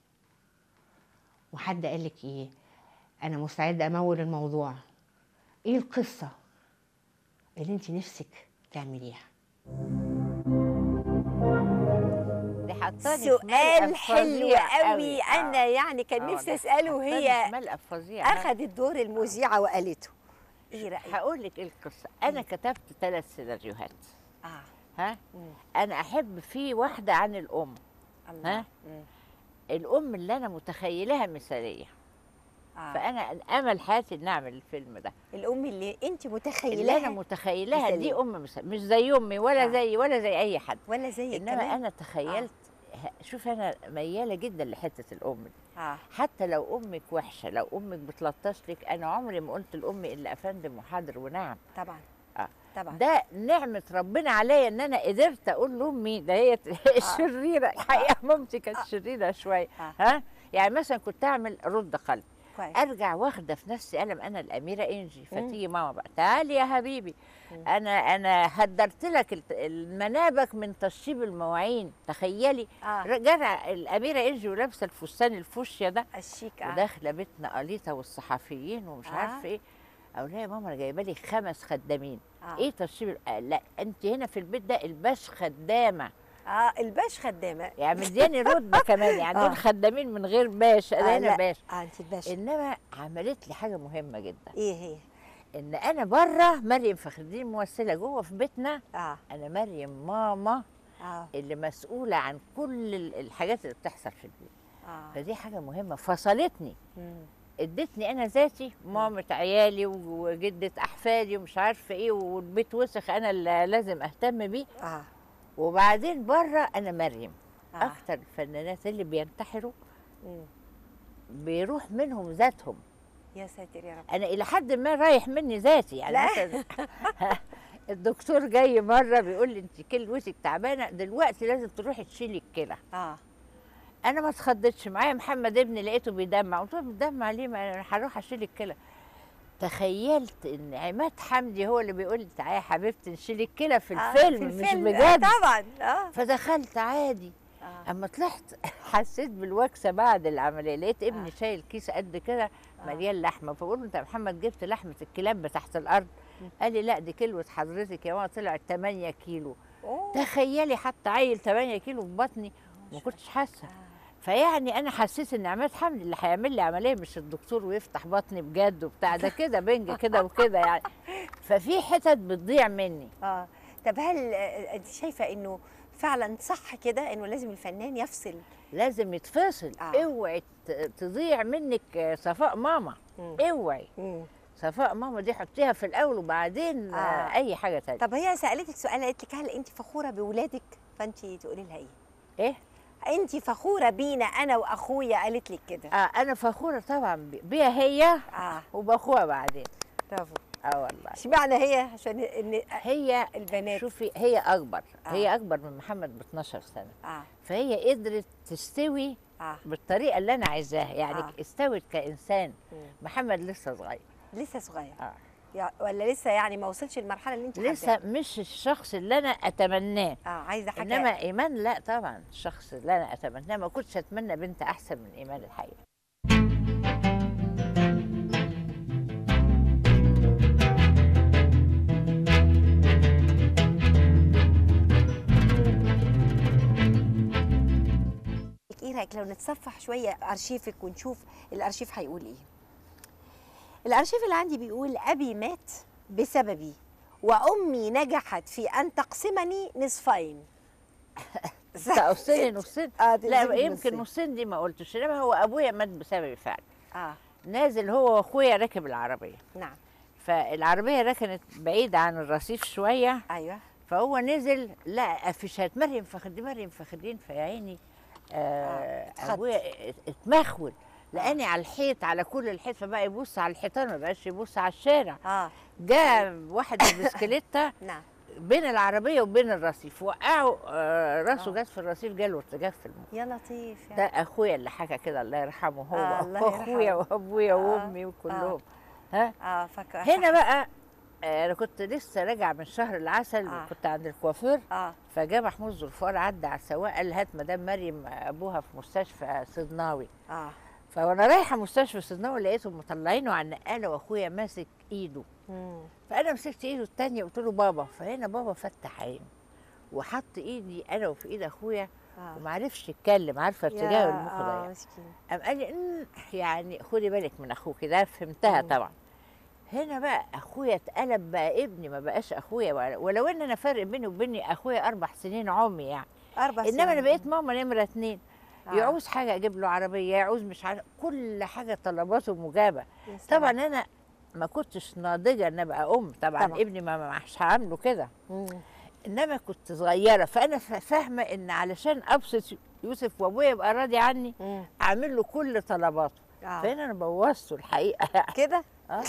وحد قالك ايه انا مستعدة امول الموضوع ايه القصة اللي انت نفسك تعمليها دي حطاني في سؤال ملقف حلو فظيع قوي آه. انا يعني كان آه، نفسي ده اساله حطاني وهي في ملقف فظيع اخذت دور المذيعه وقالته ايه رايك هقول لك ايه القصه انا كتبت ثلاث سيناريوهات اه ها مم. انا احب في واحده عن الام الله ها؟ مم. الام اللي انا متخيلها مثاليه آه. فانا امل حياتي ان اعمل الفيلم ده الام اللي انت اللي متخيلاها انا متخيلها دي مثالية. ام مثالية مش زي امي ولا آه. زي ولا زي اي حد ولا زي انما انا تخيلت ه- شوف انا مياله جدا لحته الام دي اه حتى لو امك وحشه لو امك بتلطش لك انا عمري ما قلت لامي الا افندم وحاضر ونعم طبعا آه. طبعا ده نعمه ربنا عليا ان انا قدرت اقول لامي ده هي الشريره الحقيقه مامتي كانت شريره شويه آه. ها يعني مثلا كنت اعمل رد قلب كويس ارجع واخده في نفسي قلم انا الاميره انجي فتيجي ماما بقى تعالي يا حبيبي انا انا هدرت لك الت- المنابك من تشطيب المواعين تخيلي اه جرع الاميره انجي ولابسه الفستان الفوشيا ده الشيك اه وداخله بيتنا قليطه والصحفيين ومش آه. عارفه ايه اقول لها يا ماما انا جايبه لي خمس خدامين آه. ايه تشطيب آه لا انت هنا في البيت ده الباش خدامه اه الباش خدامه يعني مدياني رتبه كمان يعني آه. دول خدامين من غير باش آه انا هنا لا. باش اه انت الباش انما عملت لي حاجه مهمه جدا ايه هي ان انا بره مريم فخر الدين ممثله جوه في بيتنا اه انا مريم ماما اه اللي مسؤوله عن كل ال- الحاجات اللي بتحصل في البيت اه فدي حاجه مهمه فصلتني مم. ادتني انا ذاتي مامة عيالي وجدة احفادي ومش عارفه ايه والبيت وسخ انا اللي لازم اهتم بيه اه وبعدين بره انا مريم آه. اكتر الفنانات اللي بينتحروا مم. بيروح منهم ذاتهم يا ساتر يا رب انا الى حد ما رايح مني ذاتي يعني لا. مثلا الدكتور جاي مره بيقول لي انت كلوتك تعبانه دلوقتي لازم تروحي تشيلي الكلى اه انا ما اتخضتش معايا محمد ابني لقيته بيدمع قلت له بتدمع ليه ما انا هروح اشيل الكلى تخيلت ان عماد حمدي هو اللي بيقول لي تعالي يا حبيبتي نشيل الكلى في آه، الفيلم, في مش الفيلم. آه، بجد طبعا اه فدخلت عادي آه. اما طلعت حسيت بالوكسه بعد العمليه لقيت ابني آه. شايل كيس قد كده مليان لحمه فبقول له انت يا محمد جبت لحمه الكلاب تحت الارض قال لي لا دي كيلو حضرتك يا ماما طلعت 8 كيلو أوه. تخيلي حتى عيل 8 كيلو في بطني ما كنتش حاسه فيعني انا حسيت ان عماد حمدي اللي هيعمل لي عمليه مش الدكتور ويفتح بطني بجد وبتاع ده كده بنج كده وكده يعني ففي حتت بتضيع مني اه طب هل آه، انت شايفه انه فعلا صح كده انه لازم الفنان يفصل لازم يتفصل آه. اوعي ت- تضيع منك صفاء ماما مم. اوعي مم. صفاء ماما دي حطيها في الاول وبعدين آه. آه. اي حاجه تانية طب هي سالتك سؤال قالت لك هل انت فخوره بولادك فانت تقولي لها ايه ايه انت فخوره بينا انا واخويا قالت لك كده آه انا فخوره طبعا ب- بيها هي اه وباخوها بعدين برافو اه والله اشمعنى هي عشان ان هي البنات شوفي هي اكبر آه. آه. هي اكبر من محمد ب 12 سنه اه فهي قدرت تستوي اه بالطريقه اللي انا عايزاها يعني آه. آه. استوت كانسان مم. محمد لسه صغير لسه صغير آه. يا- ولا لسه يعني ما وصلش المرحله اللي انت لسه حباها؟ مش الشخص اللي انا اتمناه اه عايزه حاجه انما ايمان لا طبعا الشخص اللي انا اتمناه ما كنتش اتمنى بنت احسن من ايمان الحقيقه ايه رايك لو نتصفح شويه ارشيفك ونشوف الارشيف هيقول ايه الارشيف اللي عندي بيقول ابي مات بسببي وامي نجحت في ان تقسمني نصفين تقصني نصين اه لا تقسمني يمكن نصين. نصين دي ما قلتش انما هو ابويا مات بسببي فعلا اه نازل هو واخويا راكب العربيه نعم فالعربيه ركنت بعيده عن الرصيف شويه ايوه فهو نزل لقى افيشات مريم فخردين مريم فخردين فيا عيني آه اتخض. ابويا ات- اتمخول لقاني على الحيط على كل الحيط فبقى يبص على الحيطان ما بقاش يبص على الشارع اه جاء واحد بالبسكليته نعم بين العربيه وبين الرصيف وقعوا آه راسه آه. جت في الرصيف جاله ارتجاف في المخ يا لطيف ده يعني. اخويا اللي حكى كده الله يرحمه هو آه، الله واخويا يرحمه. وابويا آه، وامي وكلهم ها اه فاكره هنا بقى آه، انا كنت لسه راجعه من شهر العسل آه. وكنت عند الكوافير اه فجاء محمود ذوالفقار عدى على السواق قال لي هات مدام مريم ابوها في مستشفى صدناوي اه فوانا رايحه مستشفى صدناوي لقيتهم مطلعينه على النقاله واخويا ماسك ايده مم. فانا مسكت ايده التانية قلت له بابا فهنا بابا فتح عينه وحط ايدي انا وفي ايد اخويا اه وما عرفش يتكلم عارفه ارتجاع المخ ده اه يعني. مسكين قام قال لي "أمم، يعني خدي بالك من اخوك ده فهمتها مم. طبعا هنا بقى اخويا اتقلب بقى ابني ما بقاش اخويا ولا- ولو ان انا فرق بيني وبين اخويا اربع سنين عمي يعني اربع انما انا سنين. بقيت ماما نمره اتنين آه. يعوز حاجه اجيب له عربيه يعوز مش عارف كل حاجه طلباته مجابه يا سلام. طبعا انا ما كنتش ناضجه ان ابقى ام طبعا, طبعاً. طبعا. ابني ما ما- مش هعامله كده مم. انما كنت صغيره فانا فا- فاهمه ان علشان ابسط يوسف وابويا يبقى راضي عني مم. اعمل له كل طلباته آه. فهنا انا بوظته الحقيقه يعني كده آه.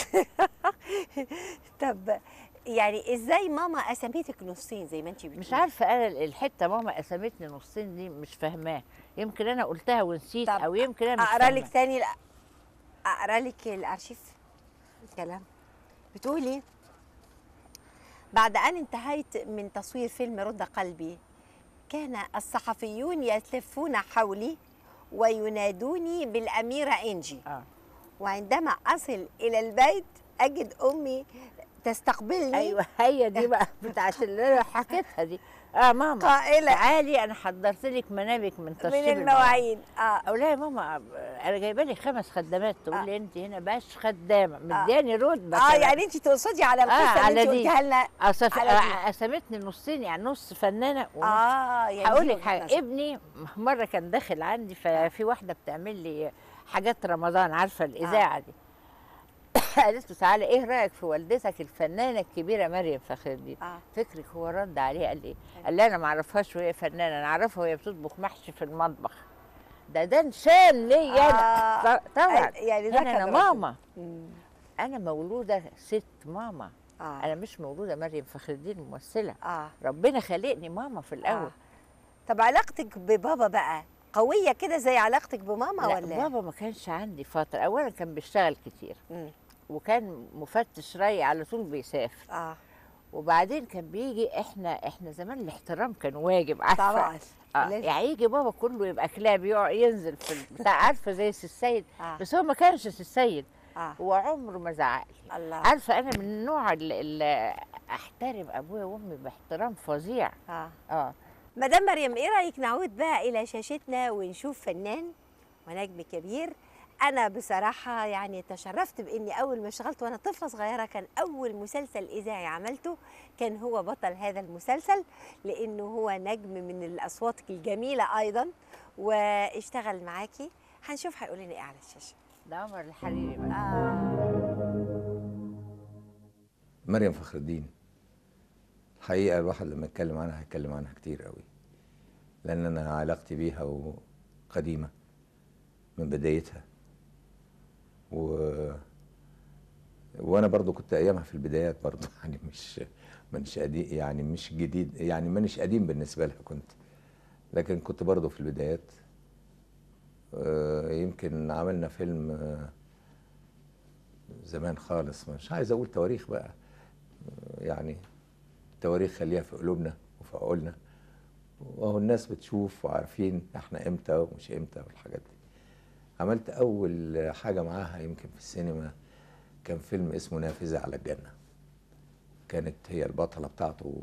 طب يعني ازاي ماما قسمتك نصين زي ما انت بتقولي مش عارفه انا الحته ماما قسمتني نصين دي مش فاهماه يمكن انا قلتها ونسيت طب او يمكن انا مش اقرا فاهمة. لك تاني لا اقرا لك الارشيف كلام بتقولي بعد ان انتهيت من تصوير فيلم رد قلبي كان الصحفيون يلتفون حولي وينادوني بالاميره انجي اه وعندما اصل الى البيت اجد امي تستقبلني ايوه هي دي بقى بتاعت اللي انا حكيتها دي اه ماما قائله تعالي انا حضرت لك منابك من من تشطيب المواعين اه اقول لها يا ماما انا جايبه لي خمس خدامات تقول آه. لي انت هنا باش خدامه مدياني رتبه اه كمان. يعني انت تقصدي على القصه آه، اللي على انت دي. قلتيها لنا أصف... على دي. آه، قسمتني نصين يعني نص فنانه ونص اه يعني هقول دي لك وجهة حاجه نظر. ابني مره كان داخل عندي ففي واحده بتعمل لي حاجات رمضان عارفه الاذاعه دي قالت له تعالى ايه رايك في والدتك الفنانه الكبيره مريم فخر الدين اه فكرك هو رد عليه قال ايه قال لي انا ما اعرفهاش وهي فنانه انا اعرفها وهي بتطبخ محشي في المطبخ ده ده نشان ليا انا آه. ط- طبعا يعني ده هنا كان انا رد. ماما مم. انا مولوده ست ماما اه انا مش مولوده مريم فخر الدين ممثله اه ربنا خلقني ماما في الاول آه. طب علاقتك ببابا بقى قويه كده زي علاقتك بماما لا ولا بابا ما كانش عندي فتره اولا كان بيشتغل كتير مم. وكان مفتش ري على طول بيسافر اه وبعدين كان بيجي احنا احنا زمان الاحترام كان واجب عارفه طبعا اه لازم. يعني يجي بابا كله يبقى كلاب يقع ينزل في البتاع عارفه زي سي السيد اه بس هو ما كانش سي السيد اه هو عمره ما زعق لي الله عارفه انا من النوع اللي, اللي احترم ابويا وامي باحترام فظيع اه اه مدام مريم ايه رايك نعود بقى الى شاشتنا ونشوف فنان ونجم كبير انا بصراحه يعني تشرفت باني اول ما اشتغلت وانا طفله صغيره كان اول مسلسل اذاعي عملته كان هو بطل هذا المسلسل لانه هو نجم من الاصوات الجميله ايضا واشتغل معاكي هنشوف هيقول لنا ايه على الشاشه ده عمر الحريري بقى مريم فخر الدين الحقيقة الواحد لما يتكلم عنها هيتكلم عنها كتير قوي لأن أنا علاقتي بيها قديمة من بدايتها و... وأنا برضو كنت أيامها في البدايات برضو يعني مش مش قديم يعني مش جديد يعني مانيش قديم بالنسبة لها كنت لكن كنت برضو في البدايات آه، يمكن عملنا فيلم آه، زمان خالص مش عايز أقول تواريخ بقى يعني التواريخ خليها في قلوبنا وفي عقولنا وهو الناس بتشوف وعارفين احنا امتى ومش امتى والحاجات دي عملت اول حاجه معاها يمكن في السينما كان فيلم اسمه نافذه على الجنه كانت هي البطله بتاعته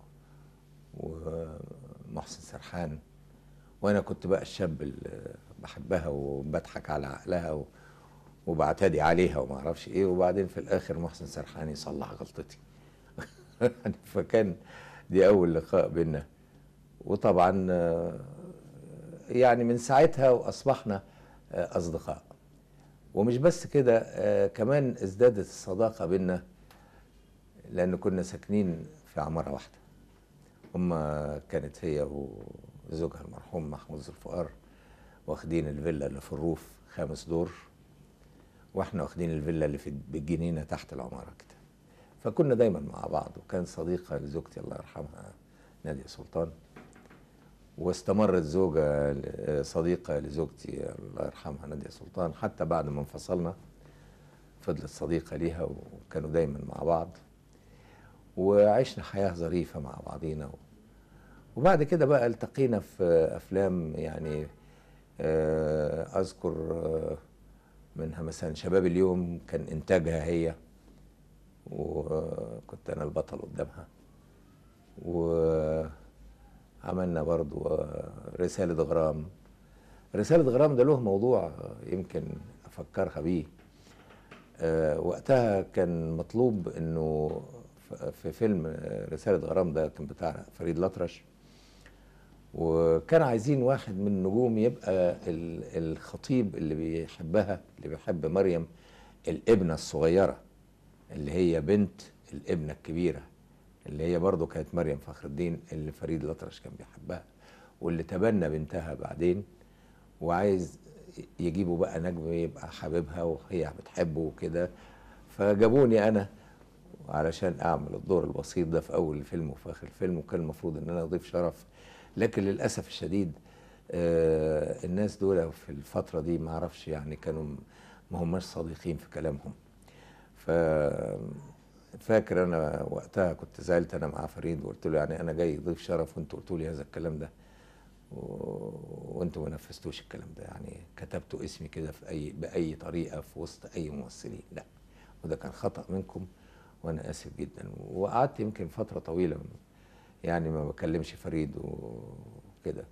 ومحسن سرحان وانا كنت بقى الشاب اللي بحبها وبضحك على عقلها و... وبعتدي عليها وما اعرفش ايه وبعدين في الاخر محسن سرحان يصلح غلطتي فكان دي اول لقاء بينا وطبعا آه، يعني من ساعتها واصبحنا آه، اصدقاء ومش بس كده آه، كمان ازدادت الصداقه بينا لان كنا ساكنين في عماره واحده هما كانت هي وزوجها المرحوم محمود ذوالفقار واخدين الفيلا اللي في الروف خامس دور واحنا واخدين الفيلا اللي في بالجنينه تحت العماره كده فكنا دايما مع بعض وكان صديقه لزوجتي الله يرحمها ناديه سلطان واستمرت زوجة صديقة لزوجتي الله يرحمها نادية سلطان حتى بعد ما انفصلنا فضلت صديقة ليها وكانوا دايما مع بعض وعشنا حياة ظريفة مع بعضينا وبعد كده بقى التقينا في أفلام يعني آه، أذكر آه، منها مثلا شباب اليوم كان إنتاجها هي وكنت أنا البطل قدامها وعملنا برضو آه، رسالة غرام رسالة غرام ده له موضوع آه، يمكن أفكرها بيه آه، وقتها كان مطلوب انه ف- في فيلم آه، رسالة غرام ده كان بتاع فريد الأطرش وكان عايزين واحد من النجوم يبقى ال- الخطيب اللي بيحبها اللي بيحب مريم الابنة الصغيرة اللي هي بنت الابنة الكبيرة اللي هي برضه كانت مريم فخر الدين اللي فريد الأطرش كان بيحبها واللي تبنى بنتها بعدين وعايز يجيبوا بقى نجم يبقى حبيبها وهي بتحبه وكده فجابوني انا علشان اعمل الدور البسيط ده في اول الفيلم وفي اخر الفيلم وكان المفروض ان انا اضيف شرف لكن للاسف الشديد آه الناس دول في الفتره دي ما اعرفش يعني كانوا م- ما هماش صادقين في كلامهم ف فاكر انا وقتها كنت زعلت انا مع فريد وقلت له يعني انا جاي ضيف شرف وانتوا قلتوا لي هذا الكلام ده و... وانتوا ما نفذتوش الكلام ده يعني كتبتوا اسمي كده في اي باي طريقه في وسط اي ممثلين لا وده كان خطا منكم وانا اسف جدا وقعدت يمكن فتره طويله يعني ما بكلمش فريد وكده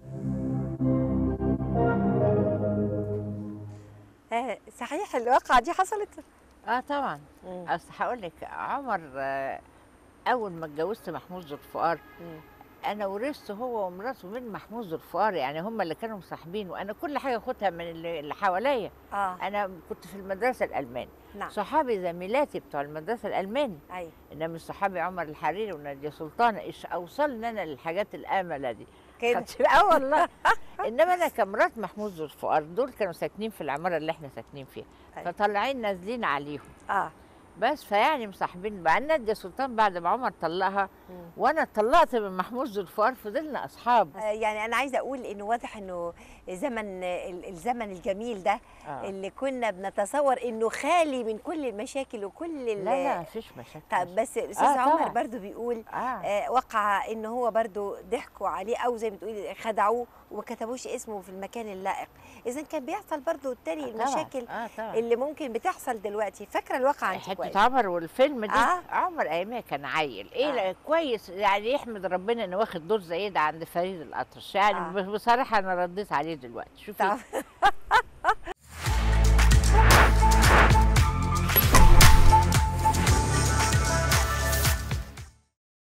آه صحيح الواقعة دي حصلت اه طبعا مم. اصل هقول لك عمر آه، اول ما اتجوزت محمود ذوالفقار مم. انا ورثت هو ومراته من محمود ذوالفقار يعني هم اللي كانوا مصاحبين وانا كل حاجه اخدها من اللي اللي حواليا اه انا كنت في المدرسه الالماني نعم صحابي زميلاتي بتوع المدرسه الالماني ايوه انما مش صحابي عمر الحريري وناديه سلطان ايش اوصلنا انا للحاجات الامله دي كده خدت- اه والله انما انا كمرات محمود ذوالفقار دول كانوا ساكنين في العماره اللي احنا ساكنين فيها أيوة. فطالعين نازلين عليهم اه بس فيعني مصاحبين بقى ناديه سلطان بعد ما عمر طلقها مم. وانا اتطلقت من محمود ذوالفقار فضلنا اصحاب آه، يعني انا عايزه اقول انه واضح انه زمن ال- الزمن الجميل ده آه. اللي كنا بنتصور انه خالي من كل المشاكل وكل ال- لا لا مفيش مشاكل طب بس الاستاذ آه، عمر طبعاً. برضو بيقول اه آه وقع ان هو برضو ضحكوا عليه او زي ما بتقولي خدعوه وما كتبوش اسمه في المكان اللائق اذا كان بيحصل برضو التاني طبعاً. المشاكل اه طبعا اللي ممكن بتحصل دلوقتي فاكره الواقعه انت حته كويس. عمر والفيلم ده آه. عمر ايامها كان عيل ايه آه. لا كويس يعني يحمد ربنا انه واخد دور زي ده عند فريد الاطرش يعني آه. ب- بصراحه انا رديت عليه دلوقتي شوفي طب